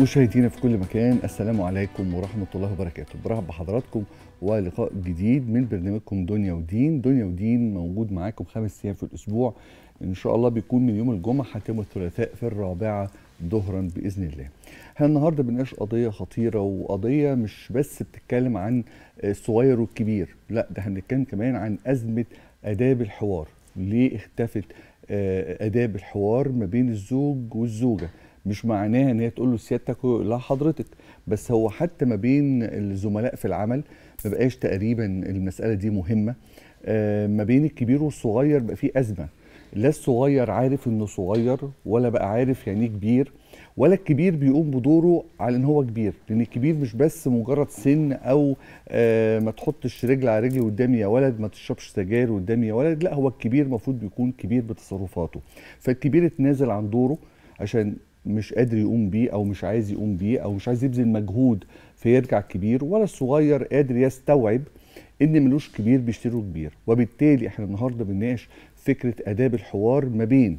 مشاهدينا في كل مكان السلام عليكم ورحمة الله وبركاته برحب بحضراتكم ولقاء جديد من برنامجكم دنيا ودين دنيا ودين موجود معاكم خمس أيام في الأسبوع إن شاء الله بيكون من يوم الجمعة حتى يوم الثلاثاء في الرابعة ظهرا بإذن الله احنا النهاردة بنناقش قضية خطيرة وقضية مش بس بتتكلم عن الصغير والكبير لا ده هنتكلم كمان عن أزمة آداب الحوار ليه اختفت آه، آداب الحوار ما بين الزوج والزوجة مش معناها ان هي تقول له سيادتك لا حضرتك بس هو حتى ما بين الزملاء في العمل ما بقاش تقريبا المساله دي مهمه آه، ما بين الكبير والصغير بقى في ازمه لا الصغير عارف انه صغير ولا بقى عارف يعني إيه كبير ولا الكبير بيقوم بدوره على ان هو كبير لان الكبير مش بس مجرد سن او آه ما تحطش رجل على رجل قدامي يا ولد ما تشربش سجاير قدامي يا ولد لا هو الكبير المفروض بيكون كبير بتصرفاته فالكبير اتنازل عن دوره عشان مش قادر يقوم بيه او مش عايز يقوم بيه او مش عايز يبذل مجهود فيرجع كبير ولا الصغير قادر يستوعب ان ملوش كبير بيشتروا كبير وبالتالي احنا النهارده بنناقش فكره اداب الحوار ما بين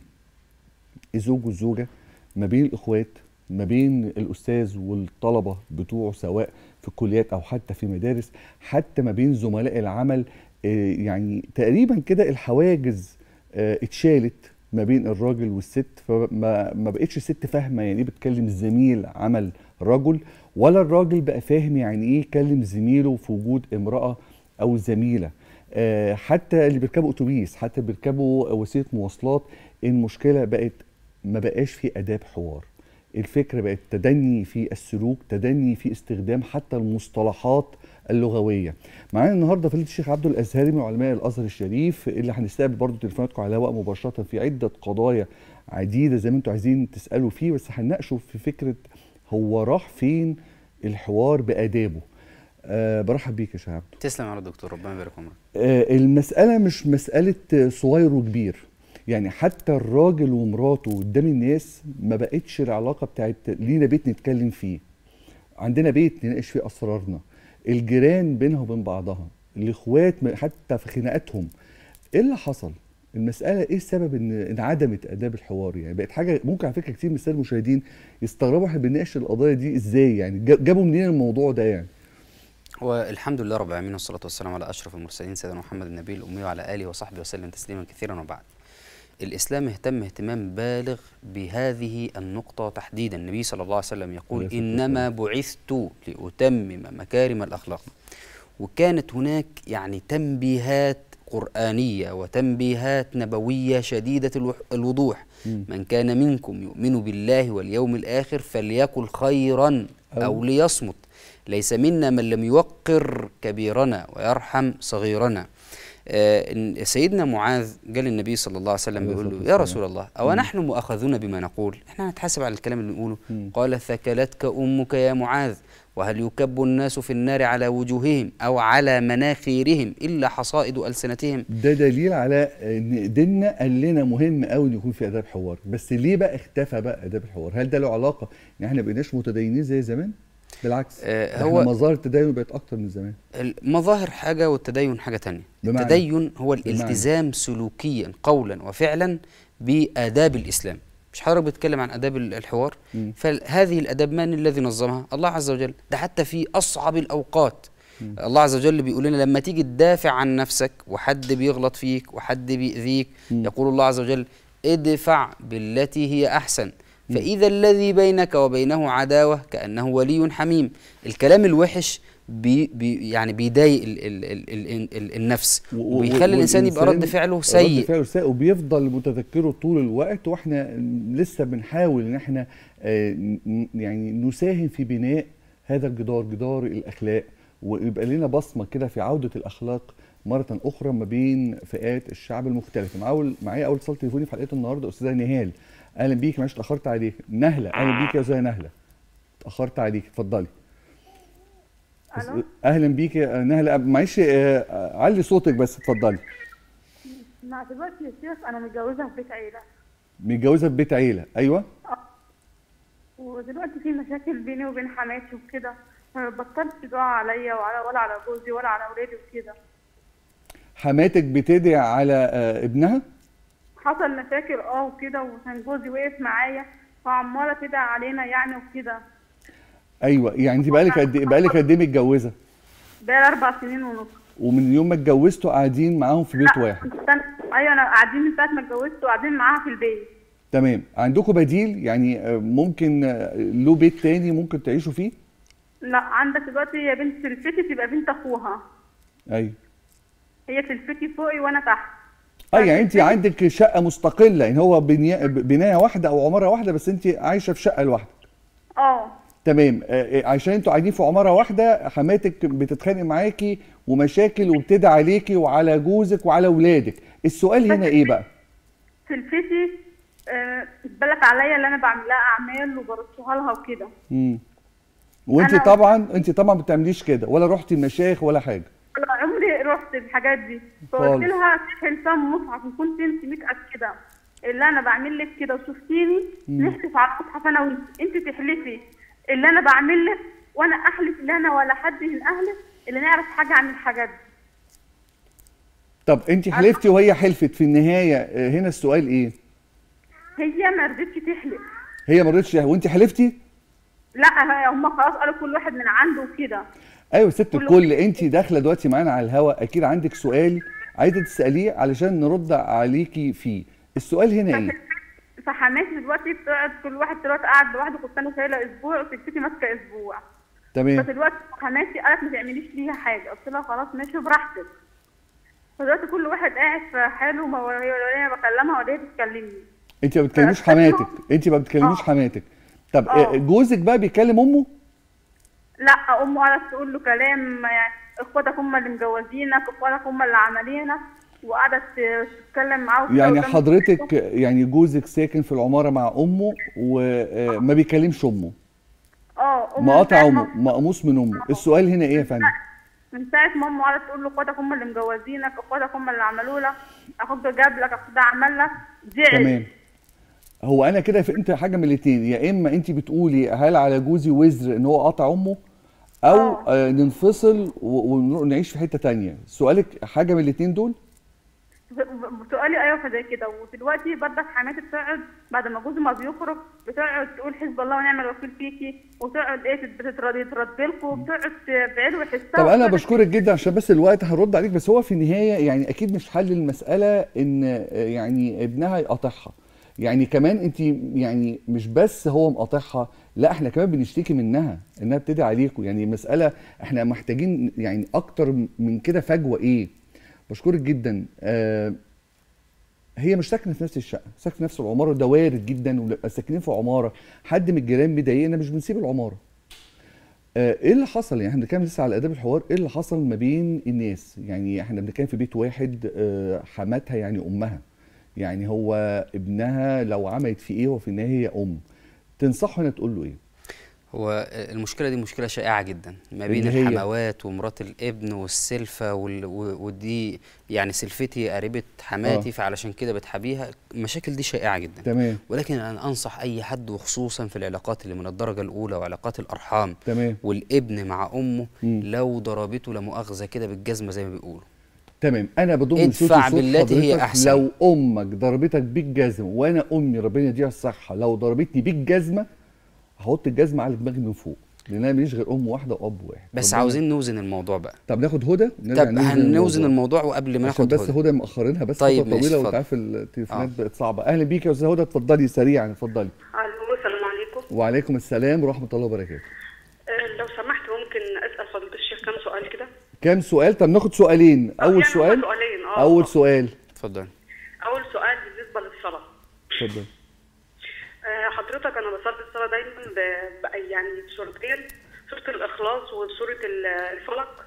الزوج والزوجه ما بين الاخوات ما بين الاستاذ والطلبه بتوعه سواء في الكليات او حتى في مدارس حتى ما بين زملاء العمل آه، يعني تقريبا كده الحواجز آه، اتشالت ما بين الراجل والست فما ما بقتش الست فاهمه يعني ايه بتكلم زميل عمل رجل ولا الراجل بقى فاهم يعني ايه يكلم زميله في وجود امراه او زميله آه، حتى اللي بيركبوا اتوبيس حتى بيركبوا وسيله مواصلات المشكله بقت ما بقاش في اداب حوار الفكره بقت تدني في السلوك تدني في استخدام حتى المصطلحات اللغويه معانا النهارده فضيله الشيخ عبد الازهري من علماء الازهر الشريف اللي هنستقبل برضه تليفوناتكم على الهواء مباشره في عده قضايا عديده زي ما انتم عايزين تسالوا فيه بس هنناقشه في فكره هو راح فين الحوار بادابه أه برحب بيك يا شيخ عبده تسلم يا دكتور ربنا يبارك في عمرك آه، المسألة مش مسألة صغير وكبير يعني حتى الراجل ومراته قدام الناس ما بقتش العلاقة بتاعت لينا بيت نتكلم فيه عندنا بيت نناقش فيه أسرارنا الجيران بينها وبين بعضها الإخوات م- حتى في خناقاتهم إيه اللي حصل؟ المسألة إيه السبب إن انعدمت آداب الحوار يعني بقت حاجة ممكن على فكرة كتير من السادة المشاهدين يستغربوا إحنا بنناقش القضايا دي إزاي يعني جا- جابوا منين الموضوع ده يعني؟ والحمد لله رب العالمين والصلاة والسلام على أشرف المرسلين سيدنا محمد النبي الأمي وعلى آله وصحبه وسلم تسليما كثيرا وبعد الإسلام اهتم اهتمام بالغ بهذه النقطة تحديدا النبي صلى الله عليه وسلم يقول عليه الصلاة إنما بعثت لأتمم مكارم الأخلاق وكانت هناك يعني تنبيهات قرآنية وتنبيهات نبوية شديدة الوح- الوضوح مم. من كان منكم يؤمن بالله واليوم الآخر فليقل خيرا أو أو- ليصمت ليس منا من لم يوقر كبيرنا ويرحم صغيرنا آه إن سيدنا معاذ قال النبي صلى الله عليه وسلم عليه بيقول الصلاة له يا والسلام. رسول الله أو نحن مؤاخذون بما نقول احنا هنتحاسب على الكلام اللي نقوله مم. قال ثكلتك أمك يا معاذ وهل يكب الناس في النار على وجوههم أو على مناخيرهم إلا حصائد ألسنتهم ده دليل على ان ديننا قال لنا مهم قوي ان يكون في اداب حوار بس ليه بقى اختفى بقى اداب الحوار هل ده له علاقه ان احنا بقيناش متدينين زي زمان بالعكس آه، ده هو- احنا مظاهر التدين بقت اكتر من زمان المظاهر حاجة والتدين حاجة تانية بمعنى؟ التدين هو بمعنى؟ الالتزام سلوكيا قولا وفعلا بآداب الإسلام مش حضرتك بتتكلم عن آداب ال- الحوار مم. فهذه الآداب من الذي نظمها الله عز وجل ده حتى في أصعب الأوقات الله عز وجل بيقول لنا لما تيجي تدافع عن نفسك وحد بيغلط فيك وحد بيأذيك مم. يقول الله عز وجل ادفع بالتي هي أحسن فإذا الذي بينك وبينه عداوة كأنه ولي حميم الكلام الوحش بي بي يعني بيضايق ال ال ال ال ال النفس و- و- وبيخلي الإنسان يبقى رد والإنسان فعله رد سيء فعله سيء وبيفضل متذكره طول الوقت واحنا لسه بنحاول ان احنا آه، ن- يعني نساهم في بناء هذا الجدار جدار الاخلاق ويبقى لنا بصمه كده في عوده الاخلاق مره اخرى ما بين فئات الشعب المختلفه معاول معايا اول اتصال تليفوني في حلقه النهارده استاذه نهال اهلا بيك معلش اتاخرت عليك نهله اهلا بيك يا استاذه نهله اتاخرت عليك اتفضلي الو اهلا بيك يا نهله معلش آه، علي صوتك بس اتفضلي مع دلوقتي يا شيخ انا متجوزه في بيت عيله متجوزه في بيت عيله ايوه ودلوقتي في مشاكل بيني وبين حماتي وكده ما بطلت دعاء عليا وعلى ولا على جوزي ولا على اولادي وكده حماتك بتدعي على آه، ابنها حصل مشاكل اه وكده وكان جوزي وقف معايا وعماله تدعي علينا يعني وكده ايوه يعني انت بقالك قد ايه بقالك قد ايه متجوزه بقالي اربع سنين ونص ومن يوم ما اتجوزتوا قاعدين معاهم في بيت واحد استنى ايوه انا قاعدين من ساعه ما اتجوزت وقاعدين معاها في البيت تمام عندكم بديل يعني آه، ممكن آه، له بيت تاني ممكن تعيشوا فيه لا عندك دلوقتي هي بنت سلفتي تبقى بنت اخوها ايوه هي سلفتي فوقي وانا تحت اه يعني انت عندك شقه مستقله يعني هو بنيا- بنايه واحده او عماره واحده بس انت عايشه في شقه لوحدك اه تمام آه، آه، عشان انتوا قاعدين في عماره واحده حماتك بتتخانق معاكي ومشاكل وبتدعي عليكي وعلى جوزك وعلى اولادك السؤال هنا ايه بقى سلفتي آه، اتبلت عليا اللي انا بعمل لها اعمال وبرصها لها وكده امم وانت أنا- طبعا انت طبعا ما بتعمليش كده ولا رحتي المشايخ ولا حاجه أنا عمري رحت الحاجات دي خالص. فقلت لها شيخ لسان مصحف وكنت انت متاكده اللي انا بعمل لك كده وشفتيني نحلف على المصحف انا وانت انت تحلفي اللي انا بعمل لك وانا احلف ان انا ولا حد من اهلك اللي نعرف حاجه عن الحاجات دي طب انت حلفتي وهي حلفت في النهايه آه، هنا السؤال ايه هي ما رضتش تحلف هي ما رضتش وانت حلفتي لا هم خلاص قالوا كل واحد من عنده وكده ايوه ست كل الكل انت داخله دلوقتي معانا على الهوا اكيد عندك سؤال عايزه تساليه علشان نرد عليكي فيه السؤال هنا ايه فحماتي دلوقتي بتقعد كل واحد دلوقتي قاعد لوحده كنت انا شايله اسبوع وسلفتي ماسكه اسبوع تمام فدلوقتي حماتي قالت ما تعمليش ليها حاجه قلت لها خلاص ماشي براحتك فدلوقتي كل واحد قاعد في حاله ما ولا هي ولا انا بكلمها ولا هي بتكلمني انت ما بتكلميش حماتك انت ما بتكلميش آه. حماتك طب آه. آه، جوزك بقى بيكلم امه لا امه قعدت تقول له كلام يعني اخواتك هم اللي مجوزينك اخواتك هم اللي عاملينك وقعدت تتكلم معاه وكده يعني قدام حضرتك يعني جوزك ساكن في العماره مع امه وما بيكلمش امه اه أمه مقاطع من ساعة امه ما- مقموص من امه السؤال هنا ايه يا فندم من ساعه ما امه قعدت تقول له اخواتك هم اللي مجوزينك اخواتك هم اللي عملوا لك اخوك ده جاب لك اخوك ده عمل لك زعل تمام هو انا كده فهمت حاجه من الاثنين يا اما انت بتقولي هل على جوزي وزر ان هو قاطع امه او آه. آه ننفصل و- ونعيش في حته تانية سؤالك حاجه من الاثنين دول بتقولي ايوه فزي كده ودلوقتي برضك حماتي بتقعد بعد ما جوزي ما بيخرج بتقعد تقول حسب الله ونعم الوكيل فيكي وتقعد ايه بتترد ترد لكم وبتقعد تبعدوا وحسها طب انا وتقعد- بشكرك جدا عشان بس الوقت هرد عليك بس هو في النهايه يعني اكيد مش حل المساله ان آه، يعني ابنها يقاطعها يعني كمان انت يعني مش بس هو مقاطعها لا احنا كمان بنشتكي منها انها بتدعي عليكم يعني مساله احنا محتاجين يعني اكتر من كده فجوه ايه بشكرك جدا آه هي مش ساكنه في نفس الشقه ساكنه في نفس العماره وده وارد جدا ونبقى ساكنين في عماره حد من الجيران مضايقنا مش بنسيب العماره آه، ايه اللي حصل يعني احنا بنتكلم لسه على اداب الحوار ايه اللي حصل ما بين الناس يعني احنا بنتكلم في بيت واحد آه، حماتها يعني امها يعني هو ابنها لو عملت فيه ايه هو في النهايه هي ام تنصحه هنا تقول له ايه هو المشكلة دي مشكلة شائعة جدا ما بين اللي هي؟ الحموات ومرات الابن والسلفة وال... و- ودي يعني سلفتي قريبة حماتي آه. فعلشان كده بتحبيها المشاكل دي شائعة جدا تمام ولكن أنا أنصح أي حد وخصوصا في العلاقات اللي من الدرجة الأولى وعلاقات الأرحام تمام والابن مع أمه مم. لو ضربته لمؤاخذة كده بالجزمة زي ما بيقولوا تمام انا بضم ادفع صوتي صوت بالتي هي حضرتك أحسن. لو امك ضربتك بالجزمه وانا امي ربنا يديها الصحه لو ضربتني بالجزمه هحط الجزمه على دماغي من فوق لان انا ماليش غير ام واحده واب واحد بس ربنا- عاوزين نوزن الموضوع بقى طب ناخد هدى نرجع طب هنوزن الموضوع وقبل ما عشان ناخد بس هدى. هدى مأخرينها بس طيب فتره ماشي، طويله اتفضل. وانت عارف التليفونات آه. بقت صعبه اهلا بيك يا استاذه هدى اتفضلي سريعا اتفضلي الو السلام عليكم وعليكم السلام ورحمه الله وبركاته آه، لو سمحت ممكن اسال فضيله الشيخ كم سؤال كده كام سؤال طب ناخد سؤالين آه، اول يعني سؤال هما سؤالين اه اول آه. سؤال اتفضل اول سؤال بالنسبه للصلاه اتفضل آه، حضرتك انا بصلي الصلاه دايما ب... ب... يعني بسورتين سوره الاخلاص وسوره ال- الفلق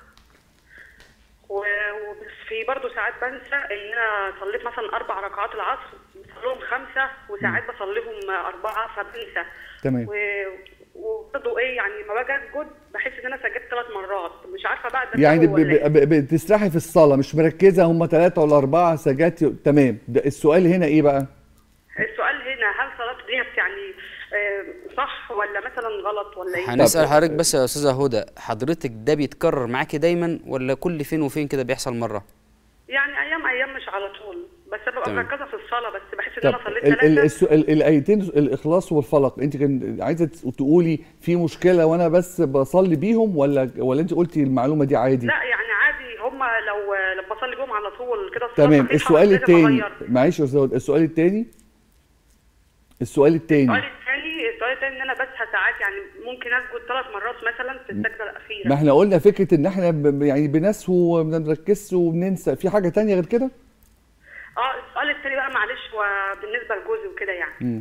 و- وبس في برضه ساعات بنسى ان انا صليت مثلا اربع ركعات العصر بصليهم خمسه وساعات بصليهم اربعه فبنسى تمام و... وبرضه ايه يعني لما باجي اسجد بحس ان انا سجدت ثلاث مرات مش عارفه بقى ده يعني سهو ولا إيه؟ ب- ب- ب- بتسرحي في الصلاه مش مركزه هم ثلاثه ولا اربعه سجدتي تمام ده السؤال هنا ايه بقى السؤال هنا هل صلاتي ديت يعني آه، صح ولا مثلا غلط ولا ايه؟ هنسأل حضرتك بس يا أستاذة هدى حضرتك ده بيتكرر معاكي دايما ولا كل فين وفين كده بيحصل مرة؟ يعني ايام ايام مش على طول بس ببقى تمام. مركزه في الصلاه بس بحس ان طب انا صليت ال- ال- ثلاثه السؤال- الايتين الاخلاص والفلق انت كان عايزه تقولي في مشكله وانا بس بصلي بيهم ولا ولا انت قلتي المعلومه دي عادي لا يعني عادي هم لو لو بصلي بيهم على طول كده الصلاة تمام صحيحة، السؤال لازم الثاني أغير. معلش يا استاذ السؤال الثاني السؤال الثاني السؤال الثاني السؤال الثاني ان انا بسهى ساعات يعني ممكن اسجد ثلاث مرات مثلا في السجده الاخيره ما احنا قلنا فكره ان احنا ب- يعني بنسهو وما بنركزش وبننسى في حاجه تانية غير كده اه السؤال الثاني بقى معلش هو بالنسبه لجوزي وكده يعني مم.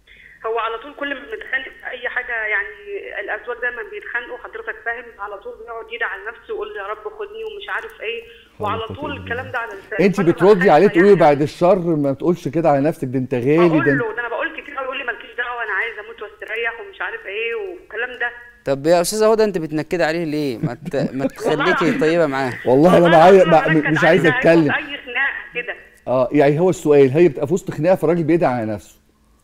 هو على طول كل ما بنتخانق في اي حاجه يعني الازواج دايما بيتخانقوا حضرتك فاهم على طول بيقعد يدعي على نفسه ويقول يا رب خدني ومش عارف ايه وعلى قوة طول إلا الكلام ده على لسانه انت فأنا بتردي بخاف عليه يعني تقولي بعد الشر ما تقولش كده على نفسك ده انت غالي بقول ده له ده انا بقول كتير قوي يقول لي مالكيش دعوه انا عايزه اموت واستريح ومش عارف ايه والكلام ده طب يا استاذه هدى انت بتنكدي عليه ليه ما ت... ما تخليكي طيبه معاه والله انا والله معايا العظيم مع- أنا مش كان عايز عايزة اتكلم اي خناقه كده اه يعني هو السؤال هي بتبقى في وسط خناقه فالراجل بيدعي على نفسه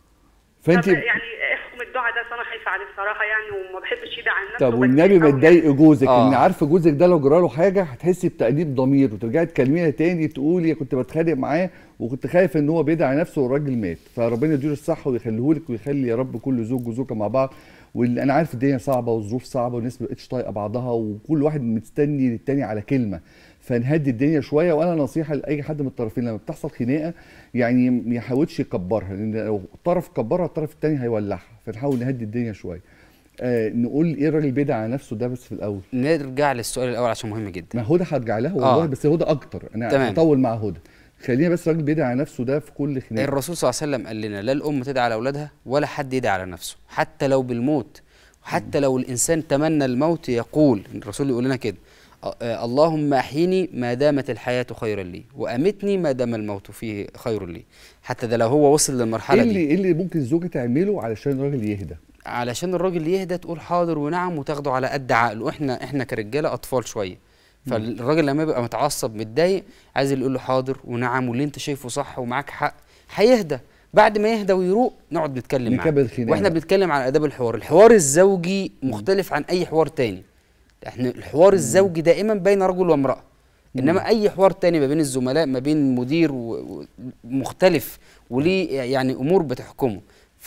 فانت طب يعني احكم الدعاء ده أصل انا خايفه عليه الصراحه يعني وما بحبش يدعي على نفسه طب بس والنبي ما أوي تضايقي جوزك آه. ان عارفه جوزك ده لو جراله حاجه هتحسي بتأنيب ضمير وترجعي تكلميها تاني تقولي كنت بتخانق معاه وكنت خايف ان هو بيدعي على نفسه والراجل مات فربنا يديله الصحه ويخليهولك ويخلي يا رب كل زوج وزوجه مع بعض واللي انا عارف الدنيا صعبه والظروف صعبه والناس ما بقتش طايقه بعضها وكل واحد مستني للتاني على كلمه فنهدي الدنيا شويه وانا نصيحه لاي حد من الطرفين لما بتحصل خناقه يعني ما يحاولش يكبرها لان لو طرف كبرها الطرف التاني هيولعها فنحاول نهدي الدنيا شويه آه نقول ايه الراجل بيدعي على نفسه ده بس في الاول نرجع للسؤال الاول عشان مهم جدا ما هدى هرجع لها والله آه. بس هدى اكتر انا تمام. هطول مع هدى خلينا بس الراجل بيدعي على نفسه ده في كل خناقه الرسول صلى الله عليه وسلم قال لنا لا الام تدعي على اولادها ولا حد يدعي على نفسه حتى لو بالموت حتى لو الانسان تمنى الموت يقول الرسول يقول لنا كده أ- آه، اللهم احيني ما دامت الحياه خيرا لي وامتني ما دام الموت فيه خير لي حتى ده لو هو وصل ايه للمرحله اللي دي ايه اللي ممكن الزوجه تعمله علشان الراجل يهدى علشان الراجل يهدى تقول حاضر ونعم وتاخده على قد عقله احنا احنا كرجاله اطفال شويه فالراجل لما يبقى متعصب متضايق عايز اللي يقول له حاضر ونعم واللي انت شايفه صح ومعاك حق هيهدى بعد ما يهدى ويروق نقعد نتكلم معاه نكمل الخناقة واحنا بقى. بنتكلم عن اداب الحوار الحوار الزوجي مختلف عن اي حوار تاني احنا الحوار الزوجي دائما بين رجل وامراه انما اي حوار تاني ما بين الزملاء ما بين مدير و- و- مختلف وليه يعني امور بتحكمه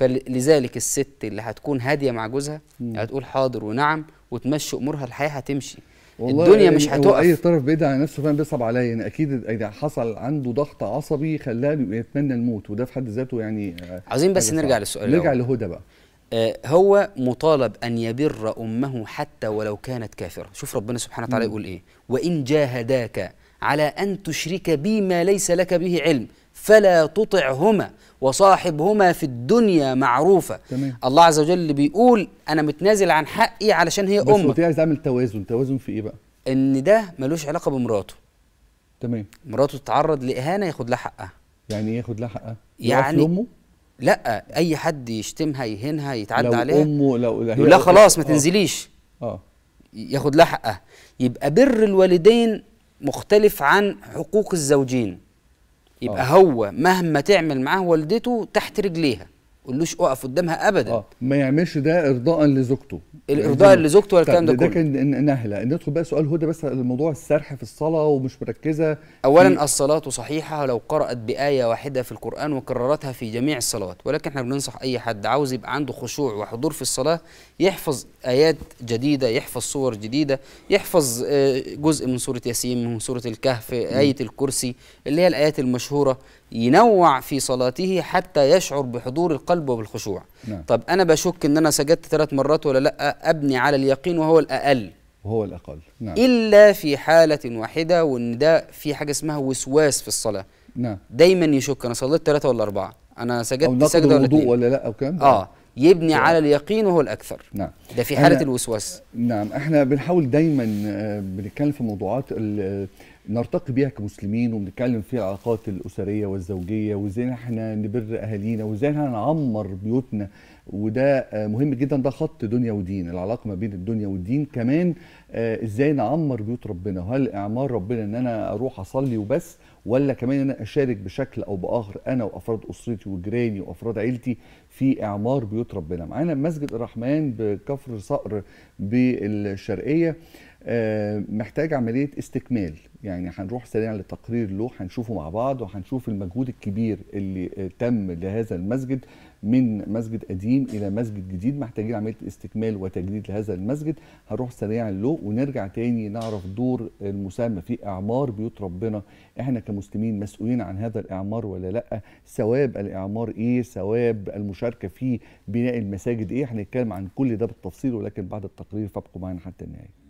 فلذلك الست اللي هتكون هاديه مع جوزها هتقول حاضر ونعم وتمشي امورها الحياه هتمشي الدنيا مش هو اي هتقف طرف بيدعي على نفسه فعلا بيصعب عليا يعني اكيد اذا حصل عنده ضغط عصبي خلاه يتمنى الموت وده في حد ذاته يعني آه، عايزين بس حاجة نرجع صعبة. للسؤال نرجع الأول. لهدى بقى آه، هو مطالب ان يبر امه حتى ولو كانت كافره شوف ربنا سبحانه وتعالى يقول ايه وان جاهداك على ان تشرك بي ما ليس لك به علم فلا تطعهما وصاحبهما في الدنيا معروفة تمام. الله عز وجل اللي بيقول انا متنازل عن حقي علشان هي بس قلت امك لي عايز اعمل توازن توازن في ايه بقى ان ده ملوش علاقة بمراته تمام مراته تتعرض لاهانة ياخد لها حقها يعني ايه ياخد لها حقها يعني يقف لامه لا اي حد يشتمها يهينها يتعدى لو عليها امه لو لا, هي يقول لها أخت- خلاص ما آه. تنزليش اه ياخد لها حقها يبقى بر الوالدين مختلف عن حقوق الزوجين يبقى آه. هو مهما تعمل معاه والدته تحت رجليها قولوش اقف قدامها ابدا اه ما يعملش ده ارضاء لزوجته الارضاء يعني لزوجته ولا الكلام ده ده كله كان ن- نهله ندخل بقى سؤال هدى بس الموضوع السرح في الصلاه ومش مركزه اولا في- الصلاه صحيحه لو قرات بايه واحده في القران وكررتها في جميع الصلوات ولكن احنا بننصح اي حد عاوز يبقى عنده خشوع وحضور في الصلاه يحفظ ايات جديده يحفظ صور جديده يحفظ آه، جزء من سوره ياسين من سوره الكهف ايه الكرسي اللي هي الايات المشهوره ينوع في صلاته حتى يشعر بحضور القلب وبالخشوع نعم. طب انا بشك ان انا سجدت ثلاث مرات ولا لا ابني على اليقين وهو الاقل وهو الاقل نعم الا في حاله واحده وان ده في حاجه اسمها وسواس في الصلاه نعم دايما يشك انا صليت ثلاثه ولا اربعه انا او سجدت نقض سجده ولا الوضوء اتنين ولا لا او كلام ده. اه يبني على اليقين وهو الاكثر نعم ده في حاله أنا- الوسواس نعم احنا بنحاول دايما آه، بنتكلم في موضوعات ال- نرتقي بيها كمسلمين وبنتكلم في العلاقات الاسريه والزوجيه وازاي احنا نبر اهالينا وازاي احنا نعمر بيوتنا وده آه، مهم جدا ده خط دنيا ودين العلاقه ما بين الدنيا والدين كمان آه، ازاي نعمر بيوت ربنا وهل اعمار ربنا ان انا اروح اصلي وبس ولا كمان انا اشارك بشكل او باخر انا وافراد اسرتي وجيراني وافراد عيلتي في اعمار بيوت ربنا معانا مسجد الرحمن بكفر صقر بالشرقيه آه، محتاج عمليه استكمال يعني هنروح سريعا لتقرير له هنشوفه مع بعض وهنشوف المجهود الكبير اللي آه، تم لهذا المسجد من مسجد قديم الى مسجد جديد محتاجين عمليه استكمال وتجديد لهذا المسجد هنروح سريعا له ونرجع تاني نعرف دور المساهمه في اعمار بيوت ربنا احنا كمسلمين مسؤولين عن هذا الاعمار ولا لا ثواب الاعمار ايه ثواب المشاركه في بناء المساجد ايه هنتكلم عن كل ده بالتفصيل ولكن بعد التقرير فابقوا معنا حتى النهايه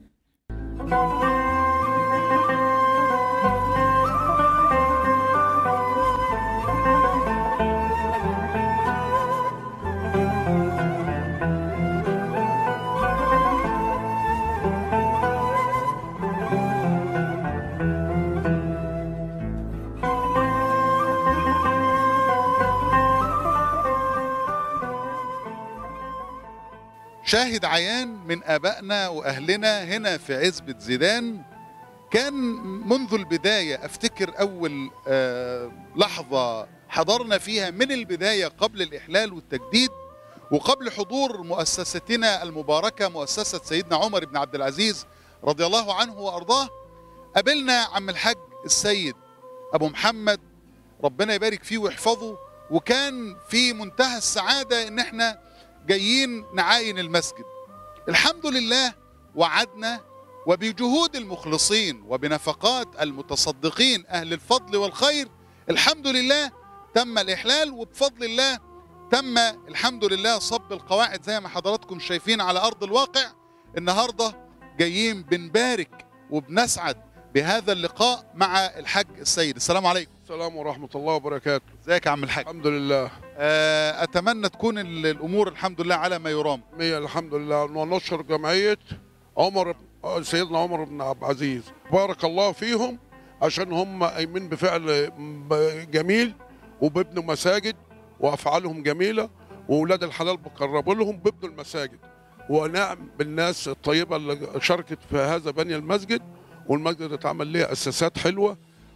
شاهد عيان من ابائنا واهلنا هنا في عزبة زيدان كان منذ البدايه افتكر اول آه، لحظه حضرنا فيها من البدايه قبل الاحلال والتجديد وقبل حضور مؤسستنا المباركه مؤسسه سيدنا عمر بن عبد العزيز رضي الله عنه وارضاه قابلنا عم الحاج السيد ابو محمد ربنا يبارك فيه ويحفظه وكان في منتهى السعاده ان احنا جايين نعاين المسجد الحمد لله وعدنا وبجهود المخلصين وبنفقات المتصدقين اهل الفضل والخير الحمد لله تم الاحلال وبفضل الله تم الحمد لله صب القواعد زي ما حضراتكم شايفين على ارض الواقع النهارده جايين بنبارك وبنسعد بهذا اللقاء مع الحاج السيد السلام عليكم السلام ورحمة الله وبركاته ازيك يا عم الحاج الحمد لله آه، اتمنى تكون ال- الامور الحمد لله على ما يرام مية الحمد لله ونشر جمعية عمر بن- سيدنا عمر بن عبد العزيز بارك الله فيهم عشان هم قايمين بفعل ب- جميل وبيبنوا مساجد وافعالهم جميله واولاد الحلال بقربوا لهم بيبنوا المساجد ونعم بالناس الطيبه اللي شاركت في هذا بني المسجد والمسجد اتعمل ليه اساسات حلوه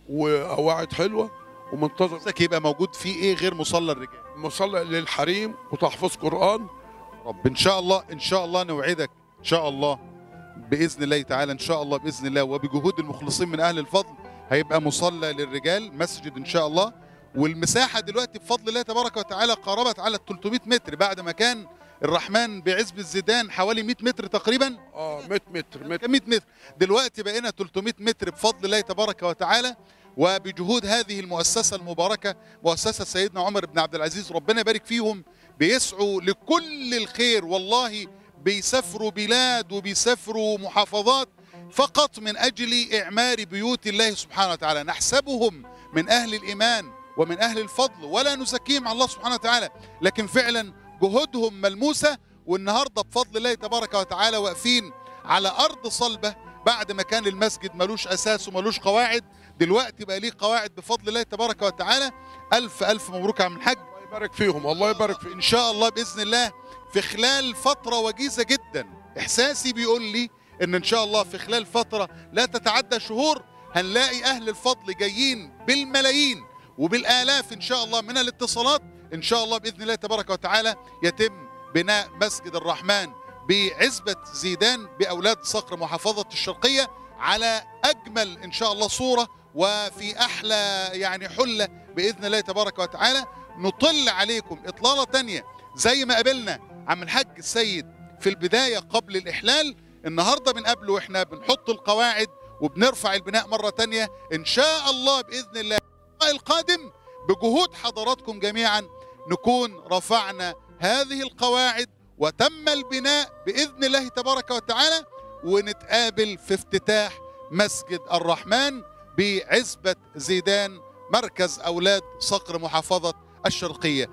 وقواعد حلوه ومنتظر نفسك يبقى موجود فيه ايه غير مصلى الرجال مصلى للحريم وتحفظ قران رب ان شاء الله ان شاء الله نوعدك ان شاء الله باذن الله تعالى ان شاء الله باذن الله وبجهود المخلصين من اهل الفضل هيبقى مصلى للرجال مسجد ان شاء الله والمساحه دلوقتي بفضل الله تبارك وتعالى قربت على ال 300 متر بعد ما كان الرحمن بعزب الزيدان حوالي 100 متر تقريبا اه 100 متر متر كان 100 متر دلوقتي بقينا 300 متر بفضل الله تبارك وتعالى وبجهود هذه المؤسسة المباركة مؤسسة سيدنا عمر بن عبد العزيز ربنا يبارك فيهم بيسعوا لكل الخير والله بيسافروا بلاد وبيسافروا محافظات فقط من أجل إعمار بيوت الله سبحانه وتعالى نحسبهم من أهل الإيمان ومن أهل الفضل ولا نزكيهم على الله سبحانه وتعالى لكن فعلا جهودهم ملموسة والنهاردة بفضل الله تبارك وتعالى واقفين على أرض صلبة بعد ما كان المسجد ملوش أساس وملوش قواعد دلوقتي بقى ليه قواعد بفضل الله تبارك وتعالى ألف ألف مبروك يا عم الحاج الله يبارك فيهم الله يبارك فيهم إن شاء الله بإذن الله في خلال فترة وجيزة جدا إحساسي بيقول لي إن إن شاء الله في خلال فترة لا تتعدى شهور هنلاقي أهل الفضل جايين بالملايين وبالآلاف إن شاء الله من الاتصالات إن شاء الله بإذن الله تبارك وتعالى يتم بناء مسجد الرحمن بعزبة زيدان بأولاد صقر محافظة الشرقية على أجمل إن شاء الله صورة وفي أحلى يعني حلة بإذن الله تبارك وتعالى نطل عليكم إطلالة تانية زي ما قابلنا عم الحاج السيد في البداية قبل الإحلال النهاردة بنقابله وإحنا بنحط القواعد وبنرفع البناء مرة تانية إن شاء الله بإذن الله القادم بجهود حضراتكم جميعا نكون رفعنا هذه القواعد وتم البناء بإذن الله تبارك وتعالى ونتقابل في افتتاح مسجد الرحمن بعزبة زيدان مركز أولاد صقر محافظة الشرقية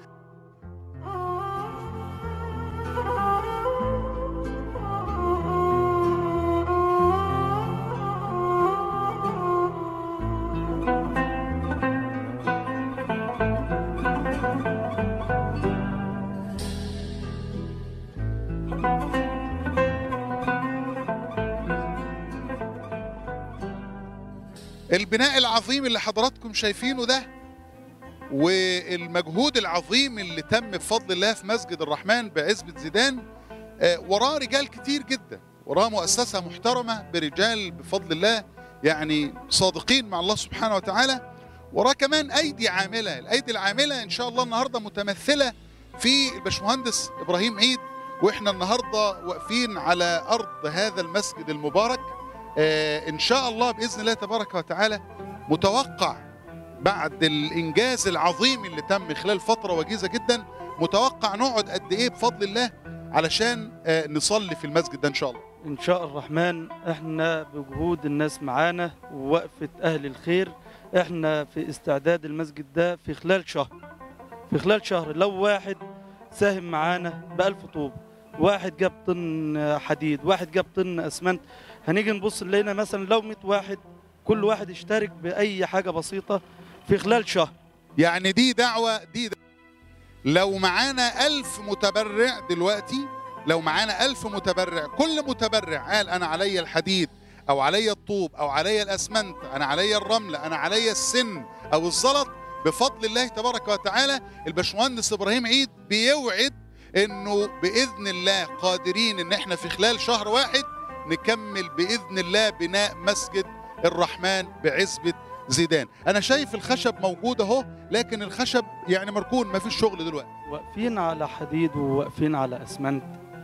البناء العظيم اللي حضراتكم شايفينه ده والمجهود العظيم اللي تم بفضل الله في مسجد الرحمن بعزبة زيدان آه، وراه رجال كتير جدا وراه مؤسسة محترمة برجال بفضل الله يعني صادقين مع الله سبحانه وتعالى وراه كمان ايدي عامله الايدي العامله ان شاء الله النهارده متمثله في الباشمهندس ابراهيم عيد واحنا النهارده واقفين على ارض هذا المسجد المبارك آه ان شاء الله باذن الله تبارك وتعالى متوقع بعد الانجاز العظيم اللي تم خلال فتره وجيزه جدا متوقع نقعد قد ايه بفضل الله علشان آه نصلي في المسجد ده ان شاء الله إن شاء الرحمن إحنا بجهود الناس معانا ووقفة أهل الخير إحنا في استعداد المسجد ده في خلال شهر في خلال شهر لو واحد ساهم معانا بألف طوب واحد جاب طن حديد واحد جاب طن أسمنت هنيجي نبص لقينا مثلا لو 100 واحد كل واحد يشترك بأي حاجة بسيطة في خلال شهر يعني دي دعوة دي دعوة. لو معانا ألف متبرع دلوقتي لو معانا ألف متبرع كل متبرع قال أنا عليا الحديد أو عليا الطوب أو عليا الأسمنت أنا عليا الرمل أنا عليا السن أو الزلط بفضل الله تبارك وتعالى الباشمهندس إبراهيم عيد بيوعد إنه بإذن الله قادرين إن إحنا في خلال شهر واحد نكمل بإذن الله بناء مسجد الرحمن بعزبة زيدان أنا شايف الخشب موجود أهو لكن الخشب يعني مركون ما فيش شغل دلوقتي واقفين على حديد وواقفين على اسمنت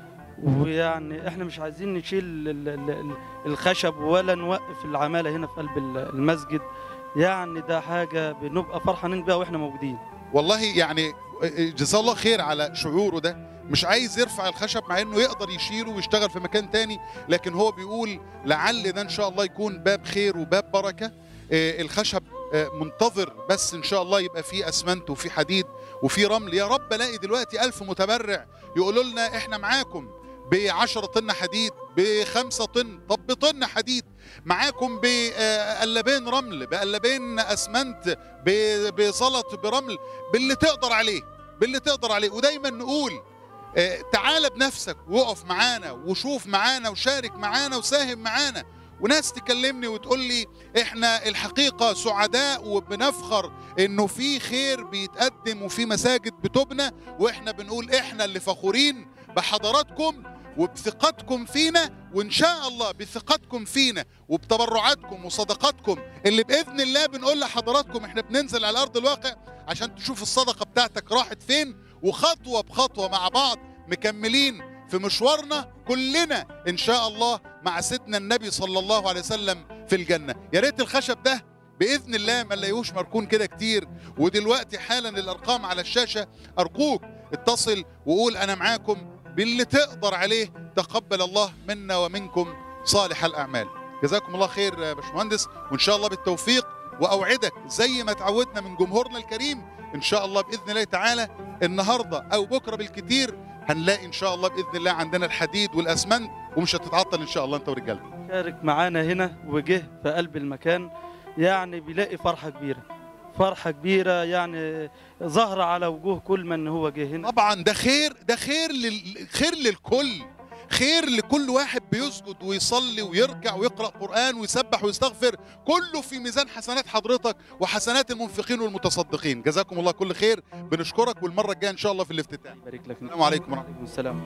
ويعني احنا مش عايزين نشيل ال- ال- ال- الخشب ولا نوقف العماله هنا في قلب ال- المسجد يعني ده حاجه بنبقى فرحانين بيها واحنا موجودين والله يعني جزاه الله خير على شعوره ده مش عايز يرفع الخشب مع انه يقدر يشيله ويشتغل في مكان تاني لكن هو بيقول لعل ده ان شاء الله يكون باب خير وباب بركه آه، الخشب آه، منتظر بس ان شاء الله يبقى فيه اسمنت وفيه حديد وفيه رمل يا رب الاقي دلوقتي ألف متبرع يقولوا لنا احنا معاكم ب 10 طن حديد بخمسة طن طب بطن حديد معاكم بقلبين رمل بقلبين اسمنت ب- بزلط برمل باللي تقدر عليه باللي تقدر عليه ودايما نقول آه، تعال بنفسك وقف معانا وشوف معانا وشارك معانا وساهم معانا وناس تكلمني وتقول لي احنا الحقيقة سعداء وبنفخر انه في خير بيتقدم وفي مساجد بتبنى واحنا بنقول احنا اللي فخورين بحضراتكم وبثقتكم فينا وان شاء الله بثقتكم فينا وبتبرعاتكم وصدقاتكم اللي باذن الله بنقول لحضراتكم احنا بننزل على ارض الواقع عشان تشوف الصدقه بتاعتك راحت فين وخطوه بخطوه مع بعض مكملين في مشوارنا كلنا ان شاء الله مع سيدنا النبي صلى الله عليه وسلم في الجنه يا ريت الخشب ده باذن الله ما نلاقيهوش مركون كده كتير ودلوقتي حالا الارقام على الشاشه ارجوك اتصل وقول انا معاكم باللي تقدر عليه تقبل الله منا ومنكم صالح الاعمال جزاكم الله خير يا باشمهندس وان شاء الله بالتوفيق واوعدك زي ما تعودنا من جمهورنا الكريم ان شاء الله باذن الله تعالى النهارده او بكره بالكتير هنلاقي ان شاء الله باذن الله عندنا الحديد والاسمنت ومش هتتعطل ان شاء الله انت ورجالتك شارك معانا هنا وجه في قلب المكان يعني بيلاقي فرحه كبيره فرحه كبيره يعني ظاهره على وجوه كل من هو جه هنا طبعا ده خير ده خير لل... خير للكل خير لكل واحد بيسجد ويصلي ويركع ويقرا قران ويسبح ويستغفر كله في ميزان حسنات حضرتك وحسنات المنفقين والمتصدقين جزاكم الله كل خير بنشكرك والمره الجايه ان شاء الله في الافتتاح يبارك لك السلام عليكم ورحمة وعليكم السلام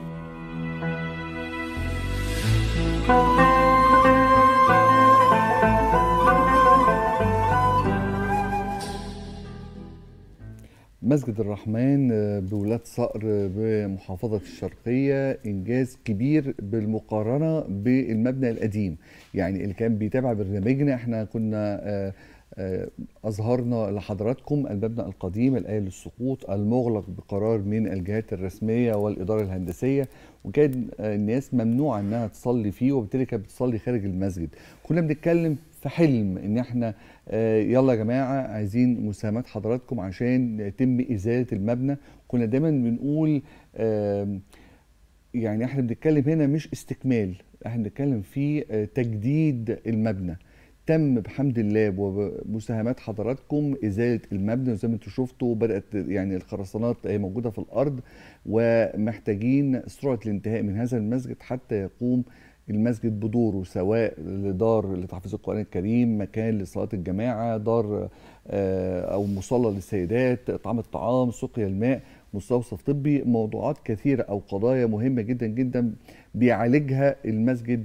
مسجد الرحمن آه، بولاد صقر آه، بمحافظة الشرقية إنجاز كبير بالمقارنة بالمبنى القديم يعني اللي كان بيتابع برنامجنا احنا كنا آه، آه، أظهرنا لحضراتكم المبنى القديم الآية للسقوط المغلق بقرار من الجهات الرسمية والإدارة الهندسية وكان آه، الناس ممنوع انها تصلي فيه وبالتالي كانت بتصلي خارج المسجد كنا بنتكلم في حلم ان احنا آه، يلا يا جماعه عايزين مساهمات حضراتكم عشان يتم ازاله المبنى كنا دايما بنقول آم، يعني احنا بنتكلم هنا مش استكمال احنا بنتكلم في آه، تجديد المبنى تم بحمد الله وبمساهمات حضراتكم ازاله المبنى وزي ما انتم شفتوا بدات يعني الخرسانات هي موجوده في الارض ومحتاجين سرعه الانتهاء من هذا المسجد حتى يقوم المسجد بدوره سواء لدار لتحفيظ القرآن الكريم مكان لصلاة الجماعة دار آه، أو مصلى للسيدات إطعام الطعام سقيا الماء مستوصف طبي موضوعات كثيرة أو قضايا مهمة جدا جدا بيعالجها المسجد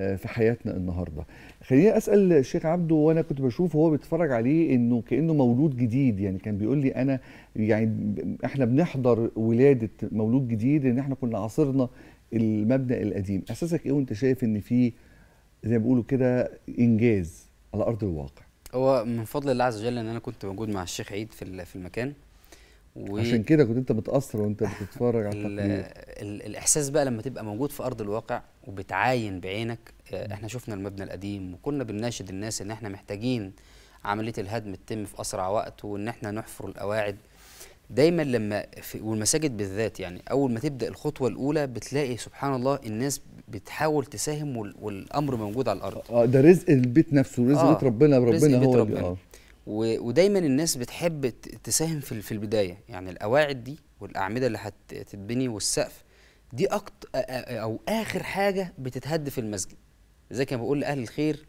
آه، في حياتنا النهارده خليني اسال الشيخ عبده وانا كنت بشوف وهو بيتفرج عليه انه كانه مولود جديد يعني كان بيقول لي انا يعني ب- احنا بنحضر ولاده مولود جديد ان احنا كنا عاصرنا المبدا القديم احساسك ايه وانت شايف ان في زي ما بيقولوا كده انجاز على ارض الواقع هو من فضل الله عز وجل ان انا كنت موجود مع الشيخ عيد في ال- في المكان و عشان كده كنت انت متاثر وانت بتتفرج على ال التقرير ال الاحساس بقى لما تبقى موجود في ارض الواقع وبتعاين بعينك آه، احنا شفنا المبنى القديم وكنا بنناشد الناس ان احنا محتاجين عمليه الهدم تتم في اسرع وقت وان احنا نحفر القواعد دايما لما في والمساجد بالذات يعني اول ما تبدا الخطوه الاولى بتلاقي سبحان الله الناس بتحاول تساهم وال- والامر موجود على الارض اه ده رزق البيت نفسه رزق آه، بيت ربنا رزق ربنا بيت هو اللي ربنا. اه و- ودايما الناس بتحب ت- تساهم في ال- في البدايه يعني القواعد دي والاعمده اللي هتتبني والسقف دي أكتر او اخر حاجه بتتهد في المسجد زي كما بقول لاهل الخير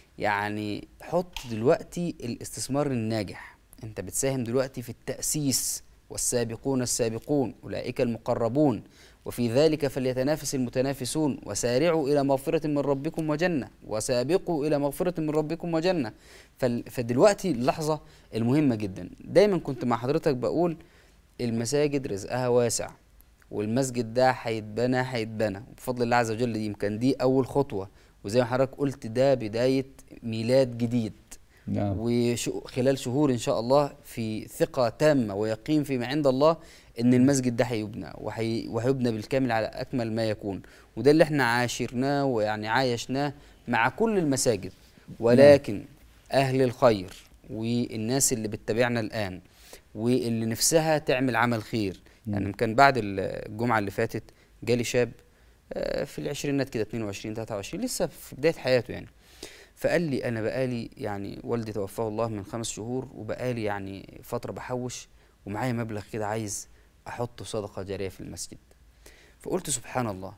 يعني حط دلوقتي الاستثمار الناجح انت بتساهم دلوقتي في التاسيس والسابقون السابقون اولئك المقربون وفي ذلك فليتنافس المتنافسون وسارعوا الى مغفره من ربكم وجنه وسابقوا الى مغفره من ربكم وجنه فال- فدلوقتي اللحظه المهمه جدا دايما كنت مع حضرتك بقول المساجد رزقها واسع والمسجد ده هيتبنى هيتبنى وبفضل الله عز وجل يمكن دي اول خطوه وزي ما حضرتك قلت ده بدايه ميلاد جديد نعم وخلال شهور ان شاء الله في ثقه تامه ويقين فيما عند الله ان المسجد ده هيبنى وهي- وهيبنى بالكامل على اكمل ما يكون وده اللي احنا عاشرناه ويعني عايشناه مع كل المساجد ولكن اهل الخير والناس اللي بتتابعنا الان واللي نفسها تعمل عمل خير يعني كان بعد الجمعه اللي فاتت جالي شاب آه، في العشرينات كده 22 23 لسه في بدايه حياته يعني فقال لي انا بقالي يعني والدي توفاه الله من خمس شهور وبقالي يعني فتره بحوش ومعايا مبلغ كده عايز احطه صدقه جاريه في المسجد فقلت سبحان الله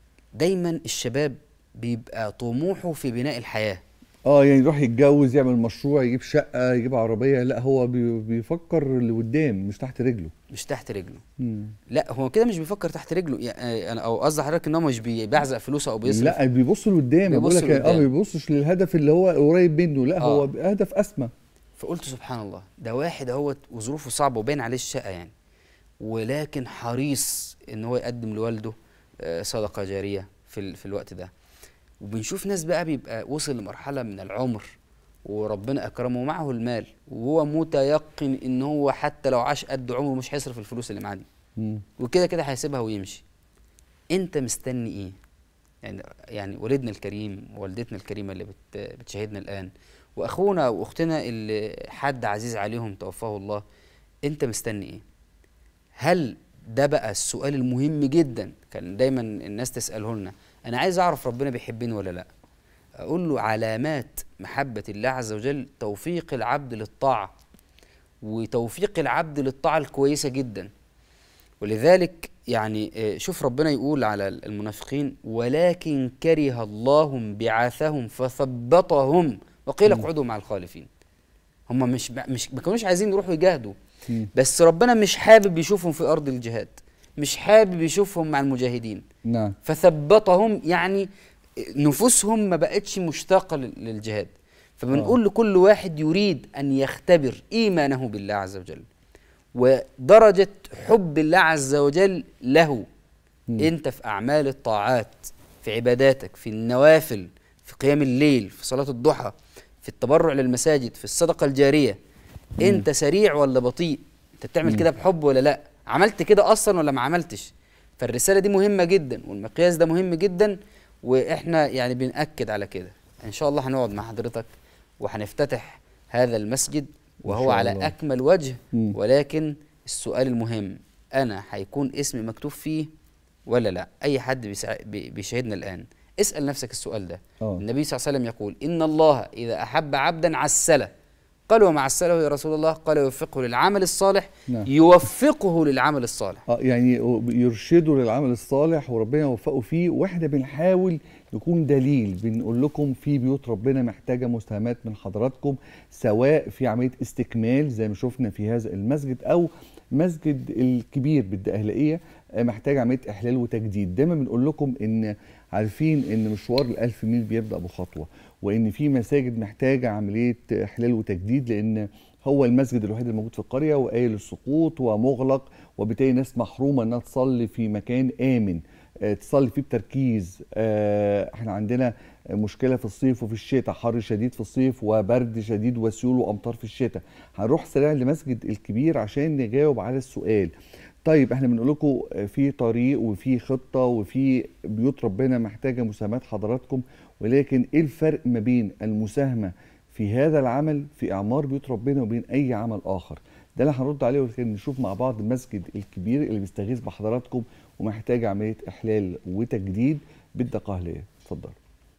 دايما الشباب بيبقى طموحه في بناء الحياه اه يعني يروح يتجوز يعمل مشروع يجيب شقه يجيب عربيه لا هو بي- بيفكر لقدام مش تحت رجله مش تحت رجله مم. لا هو كده مش بيفكر تحت رجله يعني انا او قصدي حضرتك ان هو مش بيبعزق فلوسه او بيصرف لا بيبص لقدام بقول بيبص لك اه ما لقدام. بيبصش للهدف اللي هو قريب منه لا آه. هو هدف اسمى فقلت سبحان الله ده واحد اهوت وظروفه صعبه وباين عليه الشقه يعني ولكن حريص ان هو يقدم لوالده آه، صدقه جاريه في ال- في الوقت ده وبنشوف ناس بقى بيبقى وصل لمرحله من العمر وربنا اكرمه معه المال وهو متيقن ان هو حتى لو عاش قد عمره مش هيصرف الفلوس اللي معاه دي مم. وكده كده هيسيبها ويمشي انت مستني ايه يعني يعني والدنا الكريم ووالدتنا الكريمه اللي بت بتشاهدنا الان واخونا واختنا اللي حد عزيز عليهم توفاه الله انت مستني ايه هل ده بقى السؤال المهم جدا كان دايما الناس تساله لنا انا عايز اعرف ربنا بيحبني ولا لا اقول له علامات محبه الله عز وجل توفيق العبد للطاعه وتوفيق العبد للطاعه الكويسه جدا ولذلك يعني آه، شوف ربنا يقول على المنافقين ولكن كره الله بعاثهم فثبطهم وقيل اقعدوا مع الخالفين هم مش مش ما كانوش عايزين يروحوا يجاهدوا مم. بس ربنا مش حابب يشوفهم في ارض الجهاد مش حابب يشوفهم مع المجاهدين نعم فثبطهم يعني نفوسهم ما بقتش مشتاقه لل- للجهاد فبنقول لكل واحد يريد ان يختبر ايمانه بالله عز وجل ودرجه حب الله عز وجل له مم. انت في اعمال الطاعات في عباداتك في النوافل في قيام الليل في صلاه الضحى في التبرع للمساجد في الصدقه الجاريه انت سريع ولا بطيء انت بتعمل كده بحب ولا لا عملت كده اصلا ولا ما عملتش فالرساله دي مهمه جدا والمقياس ده مهم جدا واحنا يعني بنأكد على كده ان شاء الله هنقعد مع حضرتك وهنفتتح هذا المسجد وهو شاء على الله. اكمل وجه مم. ولكن السؤال المهم انا هيكون اسمي مكتوب فيه ولا لا اي حد بيسع- بي- بيشاهدنا الان اسال نفسك السؤال ده اه النبي صلى الله عليه وسلم يقول ان الله اذا احب عبدا عسله قال وما عسله يا رسول الله قال يوفقه للعمل الصالح نعم. يوفقه للعمل الصالح اه يعني يرشده للعمل الصالح وربنا يوفقه فيه واحنا بنحاول نكون دليل بنقول لكم في بيوت ربنا محتاجه مساهمات من حضراتكم سواء في عمليه استكمال زي ما شفنا في هذا المسجد او مسجد الكبير بالدقهلقيه آه، محتاج عمليه احلال وتجديد دايما بنقول لكم ان عارفين ان مشوار الألف ميل بيبدا بخطوه وان في مساجد محتاجه عمليه احلال وتجديد لان هو المسجد الوحيد الموجود في القريه وقايل السقوط ومغلق وبالتالي ناس محرومه انها تصلي في مكان امن آه، تصلي فيه بتركيز آه، احنا عندنا مشكله في الصيف وفي الشتاء حر شديد في الصيف وبرد شديد وسيول وامطار في الشتاء هنروح سريعا لمسجد الكبير عشان نجاوب على السؤال طيب احنا بنقول لكم في طريق وفي خطه وفي بيوت ربنا محتاجه مساهمات حضراتكم ولكن ايه الفرق ما بين المساهمه في هذا العمل في اعمار بيوت ربنا وبين اي عمل اخر ده اللي هنرد عليه ولكن نشوف مع بعض المسجد الكبير اللي بيستغيث بحضراتكم ومحتاج عمليه احلال وتجديد بالدقهليه اتفضل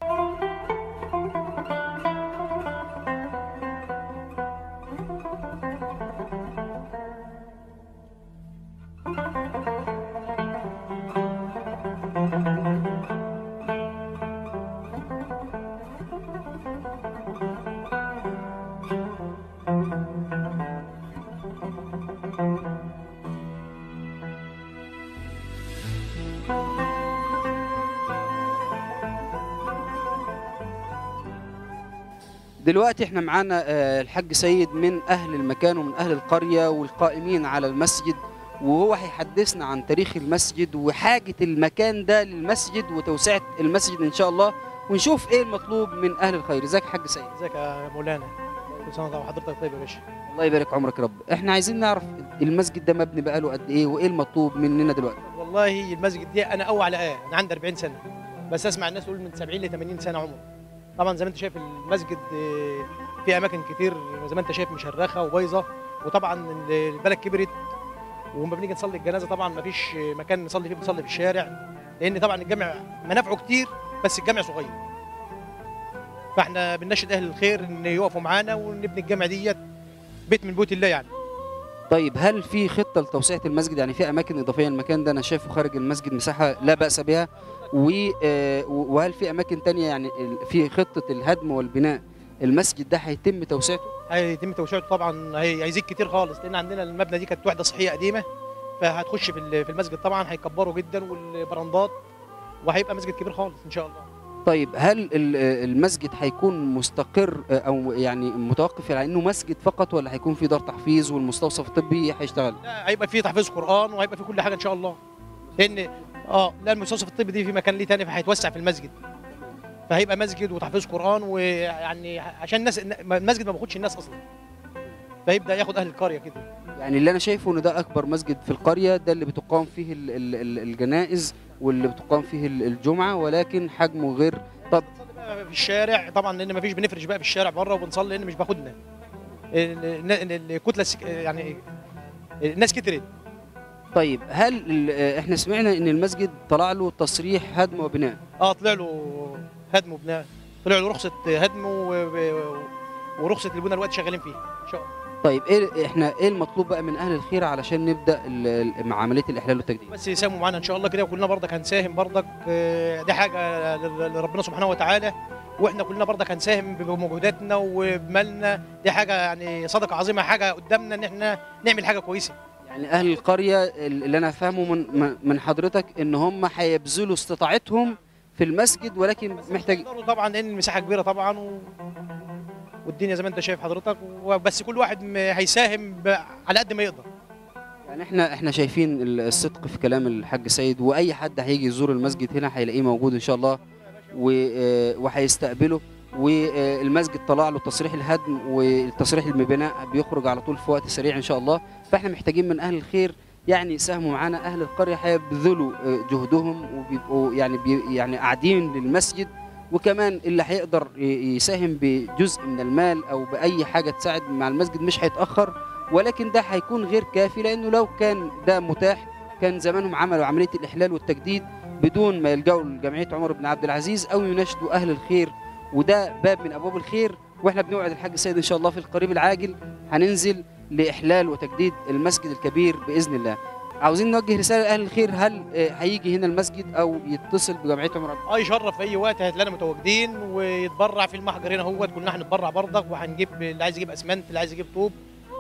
دلوقتي احنا معانا آه، الحاج سيد من اهل المكان ومن اهل القريه والقائمين على المسجد وهو هيحدثنا عن تاريخ المسجد وحاجه المكان ده للمسجد وتوسعه المسجد ان شاء الله ونشوف ايه المطلوب من اهل الخير ازيك يا حاج سيد ازيك يا مولانا كل سنه وحضرتك طيب يا باشا الله يبارك عمرك يا رب احنا عايزين نعرف المسجد ده مبني بقاله قد ايه وايه المطلوب مننا دلوقتي والله المسجد دي انا اول على ايه انا عندي 40 سنه بس اسمع الناس تقول من 70 ل 80 سنه عمر طبعا زي ما انت شايف المسجد آه، في اماكن كتير زي ما انت شايف مشرخه وبايظه وطبعا البلد كبرت ولما بنيجي نصلي الجنازه طبعا ما فيش مكان نصلي فيه بنصلي في الشارع لان طبعا الجامع منافعه كتير بس الجامع صغير فاحنا بنناشد اهل الخير ان يقفوا معانا ونبني الجامع ديت بيت من بيوت الله يعني طيب هل في خطه لتوسعه المسجد يعني في اماكن اضافيه المكان ده انا شايفه خارج المسجد مساحه لا باس بها و- آه، وهل في اماكن تانية يعني ال- في خطه الهدم والبناء المسجد ده هيتم توسعته هيتم توسعته طبعا هي- هيزيد كتير خالص لان عندنا المبنى دي كانت وحده صحيه قديمه فهتخش في ال- في المسجد طبعا هيكبروا جدا والبراندات وهيبقى مسجد كبير خالص ان شاء الله طيب هل ال- آه، المسجد هيكون مستقر آه، او يعني متوقف على انه مسجد فقط ولا هيكون في دار تحفيظ والمستوصف الطبي هيشتغل لا هيبقى فيه تحفيظ قران وهيبقى فيه كل حاجه ان شاء الله لان اه لا المستوصف الطبي دي في مكان ليه تاني فهيتوسع في المسجد فهيبقى مسجد وتحفيظ قران ويعني عشان الناس المسجد ما بياخدش الناس اصلا فيبدا ياخد اهل القريه كده يعني اللي انا شايفه ان ده اكبر مسجد في القريه ده اللي بتقام فيه ال- ال- ال- الجنائز واللي بتقام فيه ال- الجمعه ولكن حجمه غير طب بنصلي بقى في الشارع طبعا لان ما فيش بنفرش بقى في الشارع بره وبنصلي لان مش باخدنا ال- ال- الكتله السك... يعني الناس كترت طيب هل ال- آه، احنا سمعنا ان المسجد طلع له تصريح هدم وبناء اه طلع له هدم وبناء طلع له رخصه هدم و... و- ورخصه البناء الوقت شغالين فيها ان شاء الله طيب ايه احنا ايه المطلوب بقى من اهل الخير علشان نبدا ال- ال- مع عمليه الاحلال والتجديد بس يساهموا معانا ان شاء الله كده وكلنا برضك هنساهم برضك آه، دي حاجه لل- لربنا سبحانه وتعالى واحنا كلنا برضك هنساهم بمجهوداتنا وبمالنا دي حاجه يعني صدقه عظيمه حاجه قدامنا ان احنا نعمل حاجه كويسه يعني اهل القريه اللي انا فاهمه من من- من حضرتك ان هم هيبذلوا استطاعتهم في المسجد ولكن محتاج يقدروا طبعا لان المساحه كبيره طبعا و... والدنيا زي ما انت شايف حضرتك وبس كل واحد م- هيساهم ب... على قد ما يقدر يعني احنا احنا شايفين ال- الصدق في كلام الحاج سيد واي حد هيجي يزور المسجد هنا هيلاقيه موجود ان شاء الله و- آه، وهيستقبله والمسجد طلع له تصريح الهدم والتصريح البناء بيخرج على طول في وقت سريع ان شاء الله فاحنا محتاجين من اهل الخير يعني يساهموا معانا اهل القريه هيبذلوا آه، جهدهم وبيبقوا يعني بي يعني قاعدين للمسجد وكمان اللي هيقدر ي- يساهم بجزء من المال او باي حاجه تساعد مع المسجد مش هيتاخر ولكن ده هيكون غير كافي لانه لو كان ده متاح كان زمانهم عملوا عمليه الاحلال والتجديد بدون ما يلجأوا لجمعيه عمر بن عبد العزيز او يناشدوا اهل الخير وده باب من ابواب الخير واحنا بنوعد الحاج سيد ان شاء الله في القريب العاجل هننزل لاحلال وتجديد المسجد الكبير باذن الله عاوزين نوجه رساله لاهل الخير هل آه، هيجي هنا المسجد او يتصل بجمعيه عمر عبد- اه يشرف في اي وقت هتلاقينا متواجدين ويتبرع في المحجر هنا هو كلنا هنتبرع برضك وهنجيب اللي عايز يجيب اسمنت اللي عايز يجيب طوب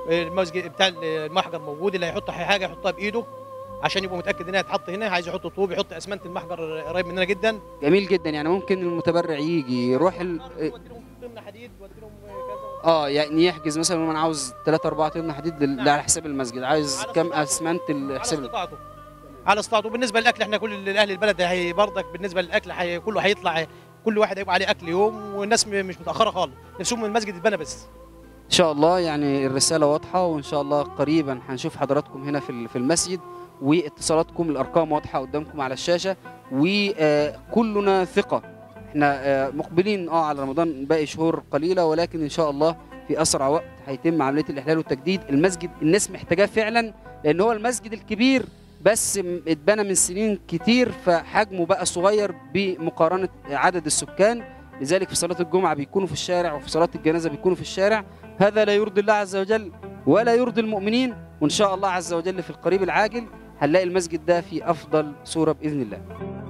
المسجد بتاع المحجر موجود اللي هيحط حاجه يحطها بايده عشان يبقى متاكد انها تتحط هنا عايز يحط طوب يحط اسمنت المحجر قريب مننا جدا جميل جدا يعني ممكن المتبرع يجي يروح ال... وديلهم طن حديد وديلهم كذا اه يعني يحجز مثلا انا عاوز 3 4 طن حديد لل- نعم. ده على حساب المسجد عايز على كم استطاعته. اسمنت على الحساب استطاعته على استطاعته بالنسبه للاكل احنا كل اهل البلد هي برضك بالنسبه للاكل هي كله هيطلع كل واحد هيبقى عليه اكل يوم والناس م- مش متاخره خالص نفسهم المسجد يتبنى بس ان شاء الله يعني الرساله واضحه وان شاء الله قريبا هنشوف حضراتكم هنا في ال- في المسجد واتصالاتكم الارقام واضحه قدامكم على الشاشه وكلنا ثقه احنا آه، مقبلين اه على رمضان باقي شهور قليله ولكن ان شاء الله في اسرع وقت هيتم عمليه الاحلال والتجديد المسجد الناس محتاجاه فعلا لان هو المسجد الكبير بس م- اتبنى من سنين كتير فحجمه بقى صغير بمقارنه عدد السكان لذلك في صلاه الجمعه بيكونوا في الشارع وفي صلاه الجنازه بيكونوا في الشارع هذا لا يرضي الله عز وجل ولا يرضي المؤمنين وان شاء الله عز وجل في القريب العاجل هنلاقي المسجد ده في افضل صوره باذن الله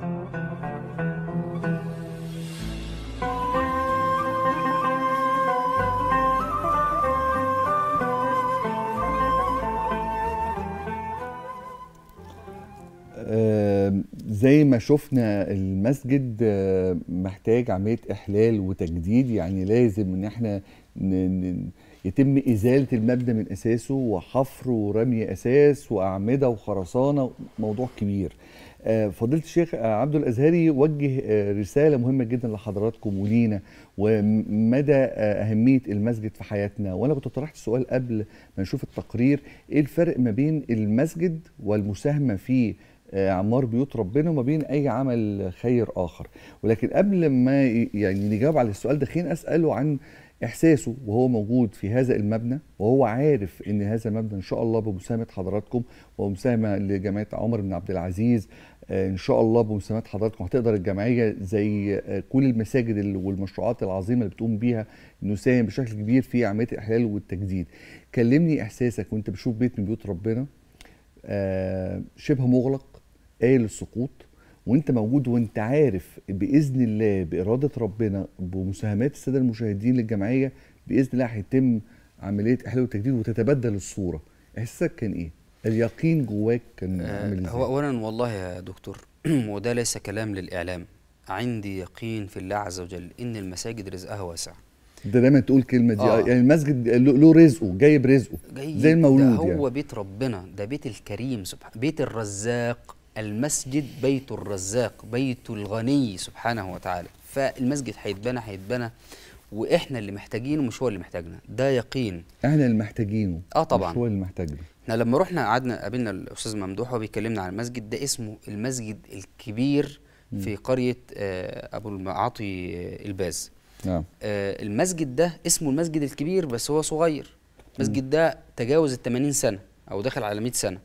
آه، زي ما شفنا المسجد آه، محتاج عملية إحلال وتجديد يعني لازم إن احنا ن- ن- يتم إزالة المبنى من أساسه وحفر ورمي أساس وأعمدة وخرسانة موضوع كبير آه، فضيلة الشيخ آه، عبد الأزهري وجه آه، رسالة مهمة جدا لحضراتكم ولينا ومدى آه، أهمية المسجد في حياتنا وأنا كنت طرحت سؤال قبل ما نشوف التقرير إيه الفرق ما بين المسجد والمساهمة في آه، اعمار بيوت ربنا وما بين اي عمل خير اخر ولكن قبل ما ي- يعني نجاوب على السؤال ده خلينا اساله عن احساسه وهو موجود في هذا المبنى وهو عارف ان هذا المبنى ان شاء الله بمساهمه حضراتكم ومساهمه لجمعيه عمر بن عبد العزيز آه، ان شاء الله بمساهمه حضراتكم هتقدر الجمعيه زي آه، كل المساجد ال- والمشروعات العظيمه اللي بتقوم بيها نساهم بشكل كبير في عمليه الاحلال والتجديد كلمني احساسك وانت بتشوف بيت من بيوت ربنا آه، شبه مغلق قايل السقوط وانت موجود وانت عارف باذن الله باراده ربنا بمساهمات الساده المشاهدين للجمعيه باذن الله هيتم عمليه احلال وتجديد وتتبدل الصوره احساسك كان ايه اليقين جواك كان عامل آه، هو ازاي اولا والله يا دكتور وده ليس كلام للاعلام عندي يقين في الله عز وجل ان المساجد رزقها واسع ده دايما تقول الكلمه دي آه. آه. يعني المسجد له له رزقه جايب رزقه جاي زي المولود ده هو يعني بيت ربنا ده بيت الكريم سبحانه بيت الرزاق المسجد بيت الرزاق بيت الغني سبحانه وتعالى فالمسجد هيتبنى هيتبنى واحنا اللي محتاجينه مش هو اللي محتاجنا ده يقين احنا اللي محتاجينه اه طبعا مش هو اللي محتاجنا احنا لما رحنا قعدنا قابلنا الاستاذ ممدوح وهو بيكلمنا عن المسجد ده اسمه المسجد الكبير في قريه آه، ابو المعاطي آه، الباز نعم آه، المسجد ده اسمه المسجد الكبير بس هو صغير المسجد ده تجاوز ال 80 سنه او دخل على 100 سنه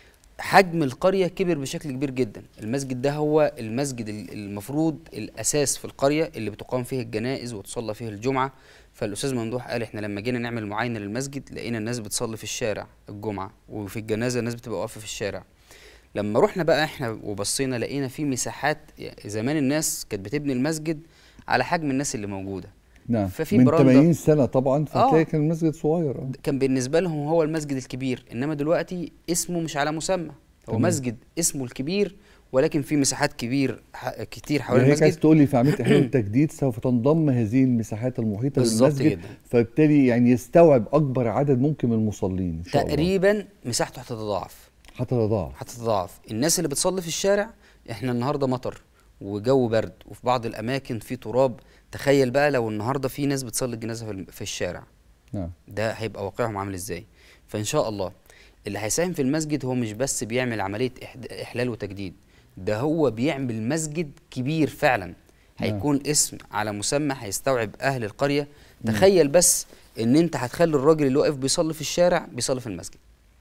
حجم القريه كبر بشكل كبير جدا المسجد ده هو المسجد ال- المفروض الاساس في القريه اللي بتقام فيه الجنائز وتصلى فيه الجمعه فالاستاذ ممدوح قال احنا لما جينا نعمل معاينه للمسجد لقينا الناس بتصلي في الشارع الجمعه وفي الجنازه الناس بتبقى واقفه في الشارع لما رحنا بقى احنا وبصينا لقينا في مساحات يعني زمان الناس كانت بتبني المسجد على حجم الناس اللي موجوده نعم ففي من برندة. 80 سنه طبعا فتلاقي آه. كان المسجد صغير آه. كان بالنسبه لهم هو المسجد الكبير انما دلوقتي اسمه مش على مسمى هو تمام. مسجد اسمه الكبير ولكن في مساحات كبير ح- كتير حوالين يعني هيك عايز المسجد تقول لي في عمليه احلال التجديد سوف تنضم هذه المساحات المحيطه بالظبط بالمسجد جدا. فبالتالي يعني يستوعب اكبر عدد ممكن من المصلين ان شاء الله تقريبا مساحته هتتضاعف هتتضاعف هتتضاعف الناس اللي بتصلي في الشارع احنا النهارده مطر وجو برد وفي بعض الاماكن في تراب تخيل بقى لو النهارده في ناس بتصلي الجنازه في الم- في الشارع نعم ده هيبقى واقعهم عامل ازاي فان شاء الله اللي هيساهم في المسجد هو مش بس بيعمل عمليه إحد- احلال وتجديد ده هو بيعمل مسجد كبير فعلا هيكون اسم على مسمى هيستوعب اهل القريه تخيل بس ان انت هتخلي الراجل اللي واقف بيصلي في الشارع بيصلي في المسجد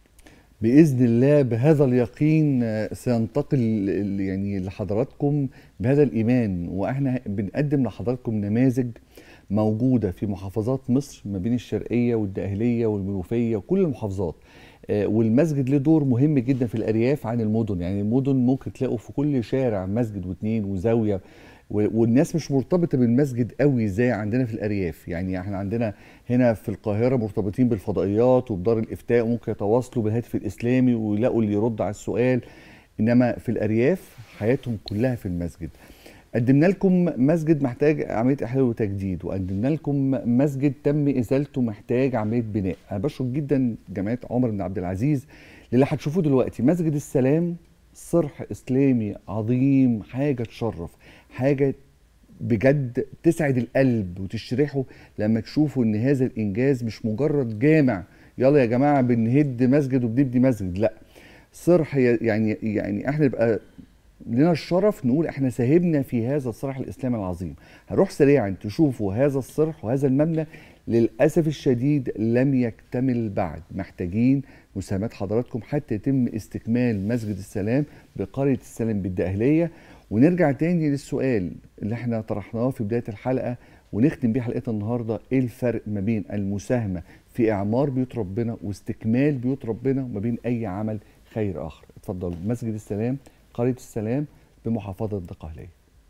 باذن الله بهذا اليقين آه، سينتقل ال- يعني لحضراتكم بهذا الايمان واحنا بنقدم لحضراتكم نماذج موجوده في محافظات مصر ما بين الشرقيه والدقهليه والمنوفيه وكل المحافظات آه، والمسجد له دور مهم جدا في الارياف عن المدن يعني المدن ممكن تلاقوا في كل شارع مسجد واثنين وزاويه و- والناس مش مرتبطه بالمسجد قوي زي عندنا في الارياف يعني احنا عندنا هنا في القاهره مرتبطين بالفضائيات وبدار الافتاء وممكن يتواصلوا بالهاتف الاسلامي ويلاقوا اللي يرد على السؤال انما في الارياف حياتهم كلها في المسجد قدمنا لكم مسجد محتاج عمليه احلال وتجديد وقدمنا لكم مسجد تم ازالته محتاج عمليه بناء انا بشكر جدا جمعيه عمر بن عبد العزيز للي هتشوفوه دلوقتي مسجد السلام صرح اسلامي عظيم حاجه تشرف حاجه بجد تسعد القلب وتشرحه لما تشوفوا ان هذا الانجاز مش مجرد جامع يلا يا جماعه بنهد مسجد وبنبني مسجد لا صرح ي- يعني يعني احنا نبقى لنا الشرف نقول احنا ساهمنا في هذا الصرح الاسلامي العظيم هنروح سريعا تشوفوا هذا الصرح وهذا المبنى للاسف الشديد لم يكتمل بعد محتاجين مساهمات حضراتكم حتى يتم استكمال مسجد السلام بقريه السلام بالدقهليه ونرجع تاني للسؤال اللي احنا طرحناه في بدايه الحلقه ونختم بيه حلقتنا النهارده ايه الفرق ما بين المساهمه في اعمار بيوت ربنا واستكمال بيوت ربنا وما بين اي عمل خير اخر اتفضلوا مسجد السلام قريه السلام بمحافظه الدقهليه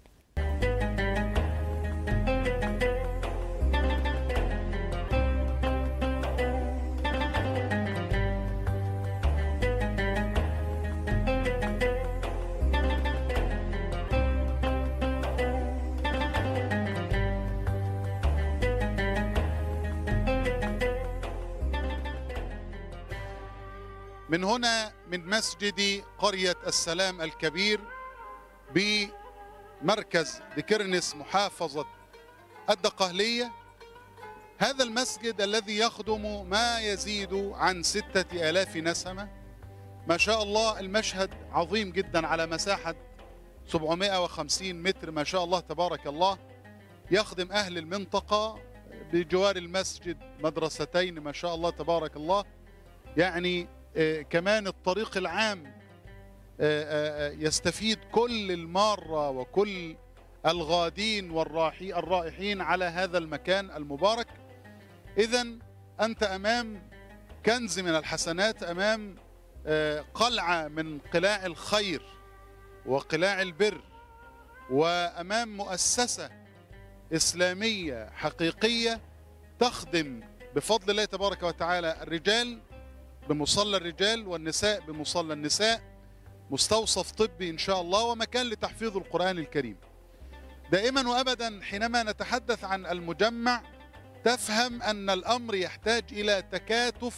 من هنا من مسجد قرية السلام الكبير بمركز دكرنس محافظة الدقهلية هذا المسجد الذي يخدم ما يزيد عن ستة آلاف نسمة ما شاء الله المشهد عظيم جدا على مساحة 750 متر ما شاء الله تبارك الله يخدم أهل المنطقة بجوار المسجد مدرستين ما شاء الله تبارك الله يعني آه، كمان الطريق العام آه، آه، آه، يستفيد كل المارة وكل الغادين والراحي الرائحين على هذا المكان المبارك إذا أنت أمام كنز من الحسنات أمام آه، قلعة من قلاع الخير وقلاع البر وأمام مؤسسة إسلامية حقيقية تخدم بفضل الله تبارك وتعالى الرجال بمصلى الرجال والنساء بمصلى النساء مستوصف طبي ان شاء الله ومكان لتحفيظ القران الكريم. دائما وابدا حينما نتحدث عن المجمع تفهم ان الامر يحتاج الى تكاتف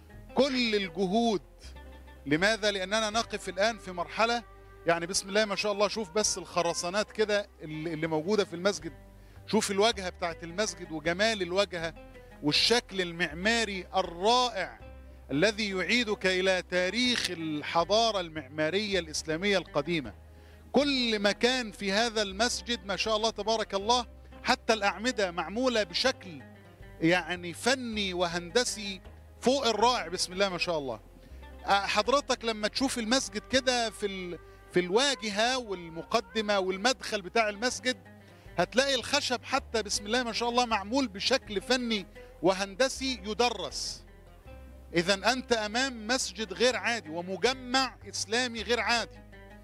كل الجهود. لماذا؟ لاننا نقف الان في مرحله يعني بسم الله ما شاء الله شوف بس الخرسانات كده اللي اللي موجوده في المسجد. شوف الواجهه بتاعت المسجد وجمال الواجهه والشكل المعماري الرائع الذي يعيدك الى تاريخ الحضاره المعماريه الاسلاميه القديمه كل مكان في هذا المسجد ما شاء الله تبارك الله حتى الاعمده معموله بشكل يعني فني وهندسي فوق الرائع بسم الله ما شاء الله آه، حضرتك لما تشوف المسجد كده في ال... في الواجهه والمقدمه والمدخل بتاع المسجد هتلاقي الخشب حتى بسم الله ما شاء الله معمول بشكل فني وهندسي يدرس إذا أنت أمام مسجد غير عادي ومجمع إسلامي غير عادي.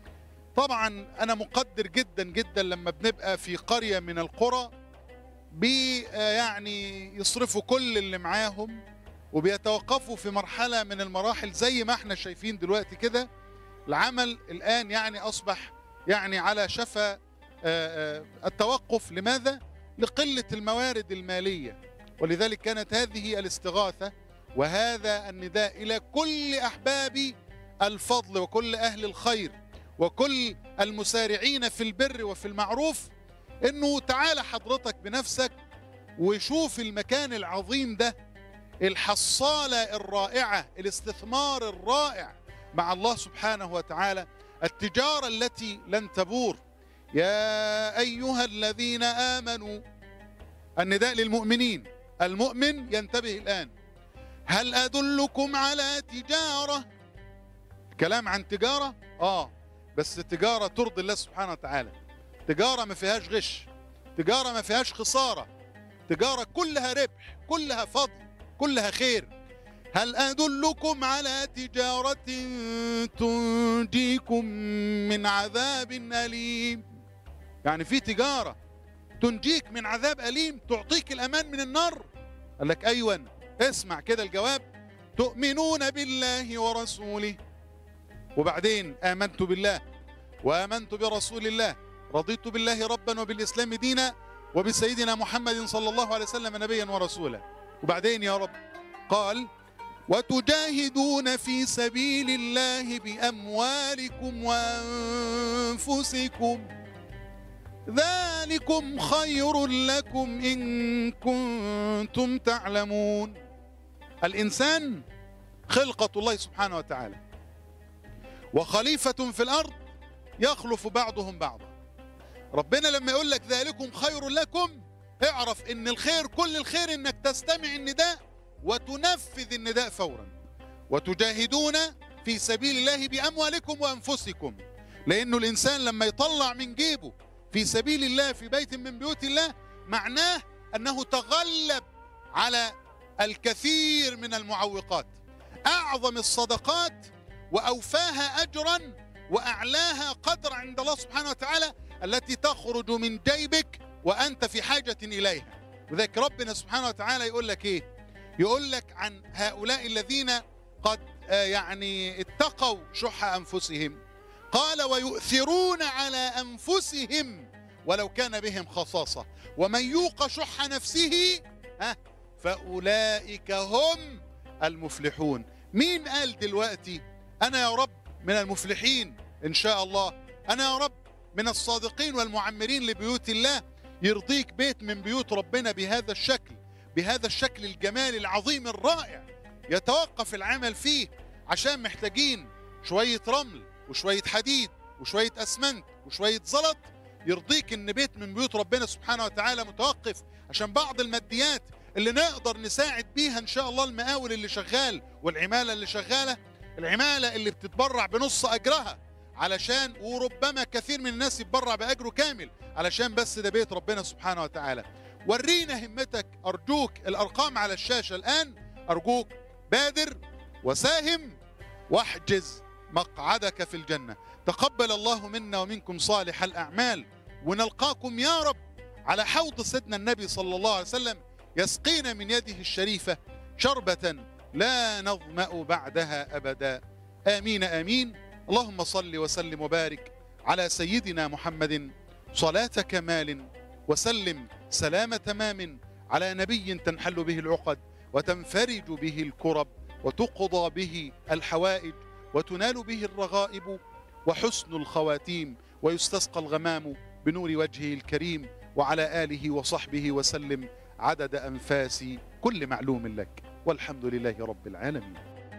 طبعا أنا مقدر جدا جدا لما بنبقى في قرية من القرى بي آه يعني يصرفوا كل اللي معاهم وبيتوقفوا في مرحلة من المراحل زي ما احنا شايفين دلوقتي كده العمل الآن يعني أصبح يعني على شفا آه، آه، التوقف لماذا؟ لقلة الموارد المالية ولذلك كانت هذه الاستغاثة وهذا النداء الى كل احباب الفضل وكل اهل الخير وكل المسارعين في البر وفي المعروف انه تعال حضرتك بنفسك وشوف المكان العظيم ده الحصاله الرائعه الاستثمار الرائع مع الله سبحانه وتعالى التجاره التي لن تبور يا ايها الذين امنوا النداء للمؤمنين المؤمن ينتبه الان هل أدلكم على تجارة كلام عن تجارة آه بس تجارة ترضي الله سبحانه وتعالى تجارة ما فيهاش غش تجارة ما فيهاش خسارة تجارة كلها ربح كلها فضل كلها خير هل أدلكم على تجارة تنجيكم من عذاب أليم يعني في تجاره تنجيك من عذاب اليم تعطيك الامان من النار قال لك ايوه اسمع كده الجواب تؤمنون بالله ورسوله وبعدين امنت بالله وامنت برسول الله رضيت بالله ربا وبالاسلام دينا وبسيدنا محمد صلى الله عليه وسلم نبيا ورسولا وبعدين يا رب قال وتجاهدون في سبيل الله باموالكم وانفسكم ذلكم خير لكم ان كنتم تعلمون الانسان خلقه الله سبحانه وتعالى وخليفه في الارض يخلف بعضهم بعضا ربنا لما يقول لك ذلكم خير لكم اعرف ان الخير كل الخير انك تستمع النداء وتنفذ النداء فورا وتجاهدون في سبيل الله باموالكم وانفسكم لانه الانسان لما يطلع من جيبه في سبيل الله في بيت من بيوت الله معناه انه تغلب على الكثير من المعوقات اعظم الصدقات واوفاها اجرا واعلاها قدر عند الله سبحانه وتعالى التي تخرج من جيبك وانت في حاجه اليها وذلك ربنا سبحانه وتعالى يقول لك ايه يقول لك عن هؤلاء الذين قد آه، يعني اتقوا شح انفسهم قال ويؤثرون على انفسهم ولو كان بهم خصاصه ومن يوق شح نفسه ها فاولئك هم المفلحون مين قال دلوقتي انا يا رب من المفلحين ان شاء الله انا يا رب من الصادقين والمعمرين لبيوت الله يرضيك بيت من بيوت ربنا بهذا الشكل بهذا الشكل الجمالي العظيم الرائع يتوقف العمل فيه عشان محتاجين شوية رمل وشوية حديد وشوية أسمنت وشوية زلط يرضيك إن بيت من بيوت ربنا سبحانه وتعالى متوقف عشان بعض الماديات اللي نقدر نساعد بيها إن شاء الله المقاول اللي شغال والعمالة اللي شغالة العمالة اللي بتتبرع بنص أجرها علشان وربما كثير من الناس يتبرع بأجره كامل علشان بس ده بيت ربنا سبحانه وتعالى ورينا همتك أرجوك الأرقام على الشاشة الآن أرجوك بادر وساهم واحجز مقعدك في الجنة تقبل الله منا ومنكم صالح الأعمال ونلقاكم يا رب على حوض سيدنا النبي صلى الله عليه وسلم يسقينا من يده الشريفة شربة لا نظمأ بعدها أبدا آمين آمين اللهم صل وسلم وبارك على سيدنا محمد صلاة كمال وسلم سلام تمام على نبي تنحل به العقد وتنفرج به الكرب وتقضى به الحوائج وتنال به الرغائب وحسن الخواتيم ويستسقى الغمام بنور وجهه الكريم وعلى آله وصحبه وسلم عدد أنفاس كل معلوم لك والحمد لله رب العالمين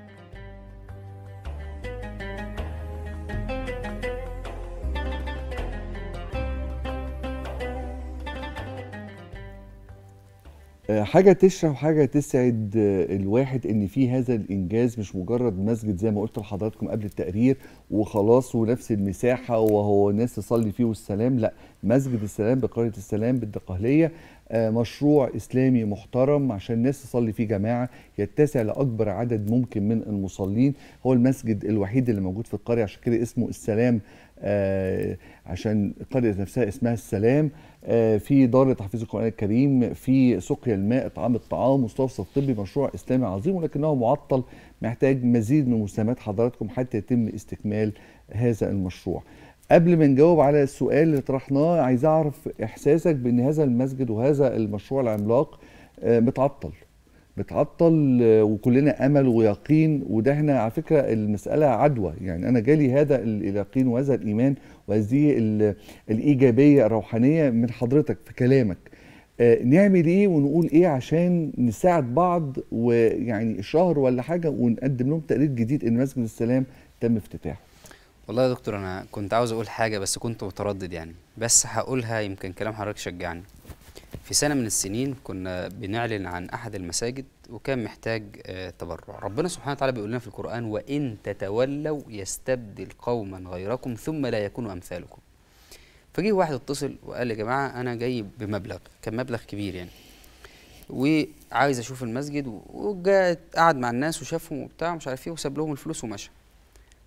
آه، حاجة تشرح وحاجة تسعد آه، الواحد ان في هذا الانجاز مش مجرد مسجد زي ما قلت لحضراتكم قبل التقرير وخلاص ونفس المساحة وهو الناس تصلي فيه والسلام لا مسجد السلام بقرية السلام بالدقهلية آه، مشروع اسلامي محترم عشان الناس تصلي فيه جماعة يتسع لاكبر عدد ممكن من المصلين هو المسجد الوحيد اللي موجود في القرية عشان كده اسمه السلام آه، عشان القرية نفسها اسمها السلام آه، في دار تحفيظ القرآن الكريم في سقيا الماء إطعام الطعام مستوصف طبي مشروع إسلامي عظيم ولكنه معطل محتاج مزيد من مساهمات حضراتكم حتى يتم استكمال هذا المشروع قبل ما نجاوب على السؤال اللي طرحناه عايز أعرف إحساسك بأن هذا المسجد وهذا المشروع العملاق آه، متعطل بتعطل آه، وكلنا امل ويقين وده احنا على فكره المساله عدوى يعني انا جالي هذا ال- اليقين وهذا الايمان وهذه ال- الايجابيه الروحانيه من حضرتك في كلامك آه، نعمل ايه ونقول ايه عشان نساعد بعض ويعني شهر ولا حاجه ونقدم لهم تقرير جديد ان مسجد السلام تم افتتاحه والله يا دكتور انا كنت عاوز اقول حاجه بس كنت متردد يعني بس هقولها يمكن كلام حضرتك شجعني في سنه من السنين كنا بنعلن عن احد المساجد وكان محتاج آه، تبرع ربنا سبحانه وتعالى بيقول لنا في القران وان تتولوا يستبدل قوما غيركم ثم لا يكونوا امثالكم فجه واحد اتصل وقال لي يا جماعه انا جاي بمبلغ كان مبلغ كبير يعني وعايز اشوف المسجد وجاء قعد مع الناس وشافهم وبتاع مش عارف ايه وساب لهم الفلوس ومشى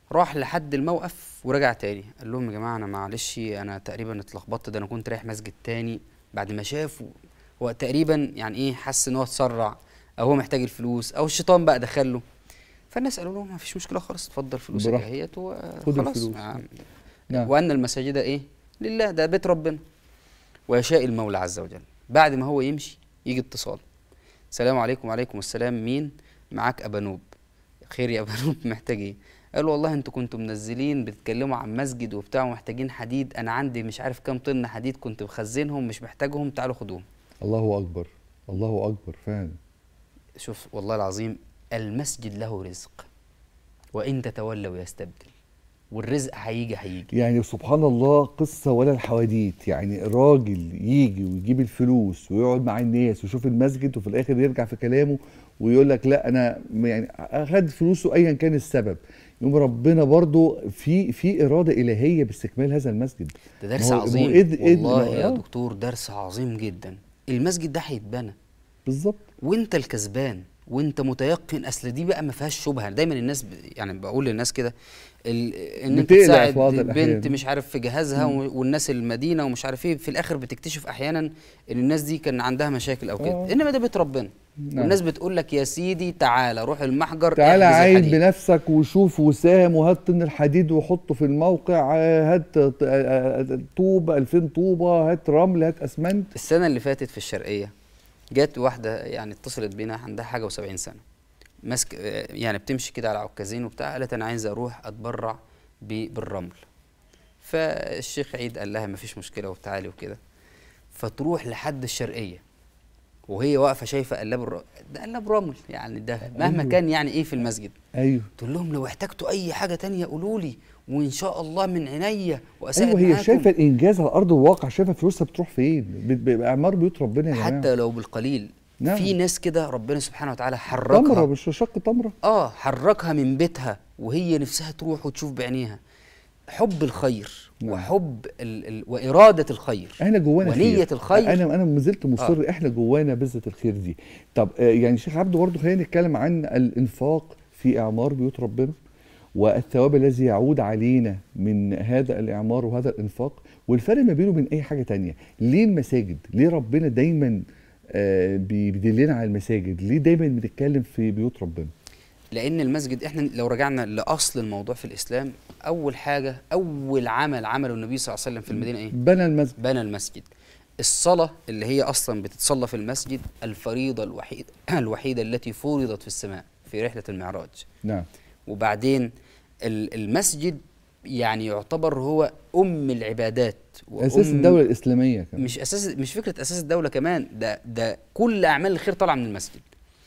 راح لحد الموقف ورجع تاني قال لهم يا جماعه انا معلش انا تقريبا اتلخبطت ده انا كنت رايح مسجد تاني بعد ما شاف هو تقريبا يعني ايه حس ان هو اتسرع او هو محتاج الفلوس او الشيطان بقى دخله فالناس قالوا له ما فيش مشكله خالص اتفضل فلوسك براحتك. اهيت خد وخلاص الفلوس. آه. نعم. وان المساجد ايه لله ده بيت ربنا ويشاء المولى عز وجل بعد ما هو يمشي يجي اتصال السلام عليكم وعليكم السلام مين معاك ابانوب خير يا ابانوب محتاج ايه قالوا والله انتوا كنتوا منزلين بتتكلموا عن مسجد وبتاع ومحتاجين حديد انا عندي مش عارف كام طن حديد كنت مخزنهم مش محتاجهم تعالوا خدوهم الله اكبر الله اكبر فعلا شوف والله العظيم المسجد له رزق وان تتولوا يستبدل والرزق هيجي هيجي يعني سبحان الله قصة ولا الحواديت يعني الراجل يجي ويجيب الفلوس ويقعد مع الناس ويشوف المسجد وفي الآخر يرجع في كلامه ويقول لك لا أنا يعني أخد فلوسه أيا كان السبب يوم ربنا برضو في في إرادة إلهية باستكمال هذا المسجد ده ما درس هو- ما هو عظيم إذ- إذ- والله ما- يا آه. دكتور درس عظيم جدا المسجد ده هيتبنى بالظبط وانت الكسبان وانت متيقن اصل دي بقى ما فيهاش شبهه دايما الناس ب... يعني بقول للناس كده ال... ان انت بتقلق تساعد في بعض الأحيان. البنت مش عارف في جهازها و... والناس المدينه ومش عارف ايه في الاخر بتكتشف احيانا ان الناس دي كان عندها مشاكل او كده آه. انما ده بيت ربنا نعم. والناس بتقول لك يا سيدي تعالى روح المحجر تعالى احجز عاين الحديد. بنفسك وشوف وساهم وهات طن الحديد وحطه في الموقع آه، هات ط- آه، آه، طوب 2000 طوبة هات رمل هات أسمنت السنه اللي فاتت في الشرقيه جت واحده يعني اتصلت بينا عندها حاجه و70 سنه ماسك آه، يعني بتمشي كده على عكازين وبتاع قالت انا عايزه اروح اتبرع ب- بالرمل فالشيخ عيد قال لها مفيش مشكله وتعالي وكده فتروح لحد الشرقيه وهي واقفه شايفه قلاب الر... ده قلاب رمل يعني ده مهما أيوه. كان يعني ايه في المسجد أيوه تقول لهم لو احتجتوا اي حاجه تانية قولوا لي وان شاء الله من عينيا واساعد ايوه هي معاكم. شايفه الانجاز على ارض الواقع شايفه فلوسها بتروح فين بت- بيبقى اعمار بيوت ربنا يا جماعه حتى لو بالقليل نعم. في ناس كده ربنا سبحانه وتعالى تمره حركها مش شق تمره اه حركها من بيتها وهي نفسها تروح وتشوف بعينيها حب الخير نعم. وحب ال ال واراده الخير احنا جوانا ونية خير. الخير. انا انا ما زلت مصر آه. احنا جوانا بذره الخير دي طب آه يعني شيخ عبده برضه خلينا نتكلم عن الانفاق في اعمار بيوت ربنا والثواب الذي يعود علينا من هذا الاعمار وهذا الانفاق والفرق ما بينه وبين اي حاجه تانية ليه المساجد ليه ربنا دايما آه بي- بيدلنا على المساجد ليه دايما بنتكلم في بيوت ربنا لان المسجد احنا لو رجعنا لاصل الموضوع في الاسلام اول حاجه اول عمل عمله النبي صلى الله عليه وسلم في المدينه ايه بنى المسجد بنى المسجد الصلاة اللي هي أصلا بتتصلى في المسجد الفريضة الوحيدة الوحيدة التي فرضت في السماء في رحلة المعراج نعم وبعدين ال- المسجد يعني يعتبر هو أم العبادات اساس وأم- الدوله الاسلاميه كمان مش أساس مش فكرة أساس الدولة كمان ده ده كل أعمال الخير طالعة من المسجد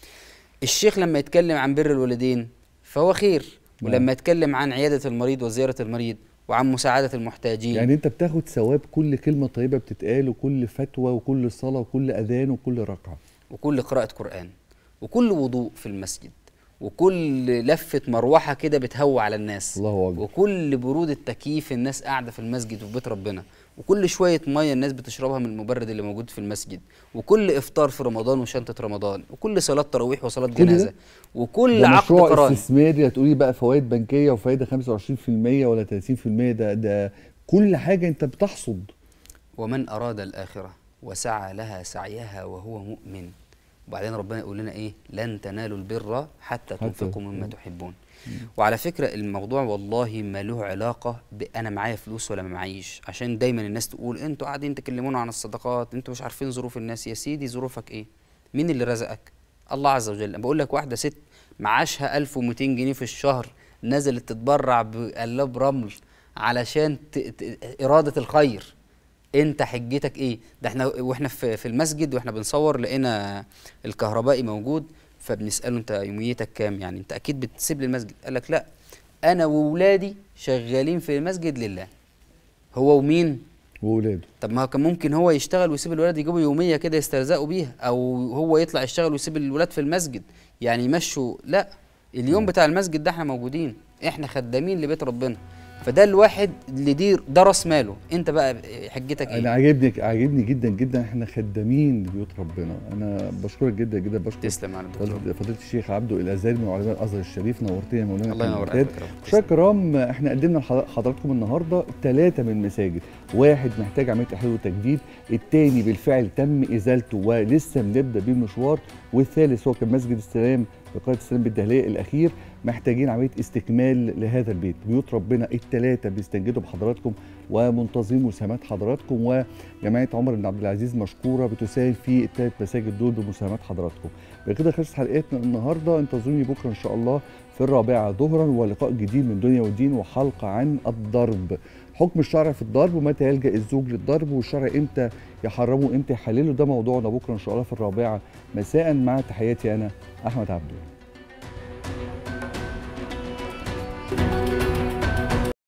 الشيخ لما يتكلم عن بر الوالدين فهو خير نعم. ولما يتكلم عن عيادة المريض وزيارة المريض وعن مساعدة المحتاجين يعني انت بتاخد ثواب كل كلمه طيبه بتتقال وكل فتوى وكل صلاه وكل اذان وكل ركعه وكل قراءة قرآن وكل وضوء في المسجد وكل لفة مروحة كده بتهوى على الناس الله اكبر وكل برود التكييف الناس قاعدة في المسجد وفي بيت ربنا وكل شوية مية الناس بتشربها من المبرد اللي موجود في المسجد وكل إفطار في رمضان وشنطة رمضان وكل صلاة تراويح وصلاة كل ده؟ جنازة وكل ده عقد مشروع قرآن استثماري هتقولي بقى فوائد بنكيه وفايده 25% ولا 30% ده ده كل حاجه انت بتحصد ومن أراد الآخرة وسعى لها سعيها وهو مؤمن وبعدين ربنا يقول لنا إيه لن تنالوا البر حتى تنفقوا مما تحبون وعلى فكرة الموضوع والله ما له علاقة بأنا معايا فلوس ولا ما معيش عشان دايما الناس تقول انتوا قاعدين تكلمونا عن الصدقات انتوا مش عارفين ظروف الناس يا سيدي ظروفك ايه مين اللي رزقك الله عز وجل أنا بقول لك واحدة ست معاشها 1200 جنيه في الشهر نزلت تتبرع بقلاب رمل علشان ت... ت... إرادة الخير انت حجتك ايه ده احنا واحنا في, في المسجد واحنا بنصور لقينا الكهربائي موجود فبنساله انت يوميتك كام يعني انت اكيد بتسيب لي المسجد قال لك لا انا وولادي شغالين في المسجد لله هو ومين واولاده طب ما هو كان ممكن هو يشتغل ويسيب الولاد يجيبوا يوميه كده يسترزقوا بيها او هو يطلع يشتغل ويسيب الولاد في المسجد يعني يمشوا لا اليوم بتاع المسجد ده احنا موجودين احنا خدامين لبيت ربنا فده الواحد اللي دي ده راس ماله انت بقى حجتك انا ايه عاجبني عاجبني جدا جدا احنا خدامين لبيوت ربنا انا بشكرك جدا جدا بشكر تسلم على الدكتور فضيلة فضيلة الشيخ عبده الازهري من علماء الازهر الشريف نورتنا يا مولانا الله كان ينور معتاد. عليك يا رب. مشاهدينا الكرام احنا قدمنا لحضراتكم النهارده ثلاثه من المساجد واحد محتاج عمليه تحرير وتجديد الثاني بالفعل تم ازالته ولسه بنبدا بيه المشوار والثالث هو كان مسجد السلام في قريه السلام بالدهليه الاخير محتاجين عمليه استكمال لهذا البيت بيوت ربنا الثلاثه بيستنجدوا بحضراتكم ومنتظمين مساهمات حضراتكم وجمعيه عمر بن عبد العزيز مشكوره بتساهم في الثلاث مساجد دول بمساهمات حضراتكم بكده خلصت حلقتنا النهارده انتظروني بكره ان شاء الله في الرابعه ظهرا ولقاء جديد من دنيا ودين وحلقه عن الضرب حكم الشرع في الضرب ومتى يلجا الزوج للضرب والشرع امتى يحرمه امتى يحلله ده موضوعنا بكره ان شاء الله في الرابعه مساء مع تحياتي انا احمد عبدو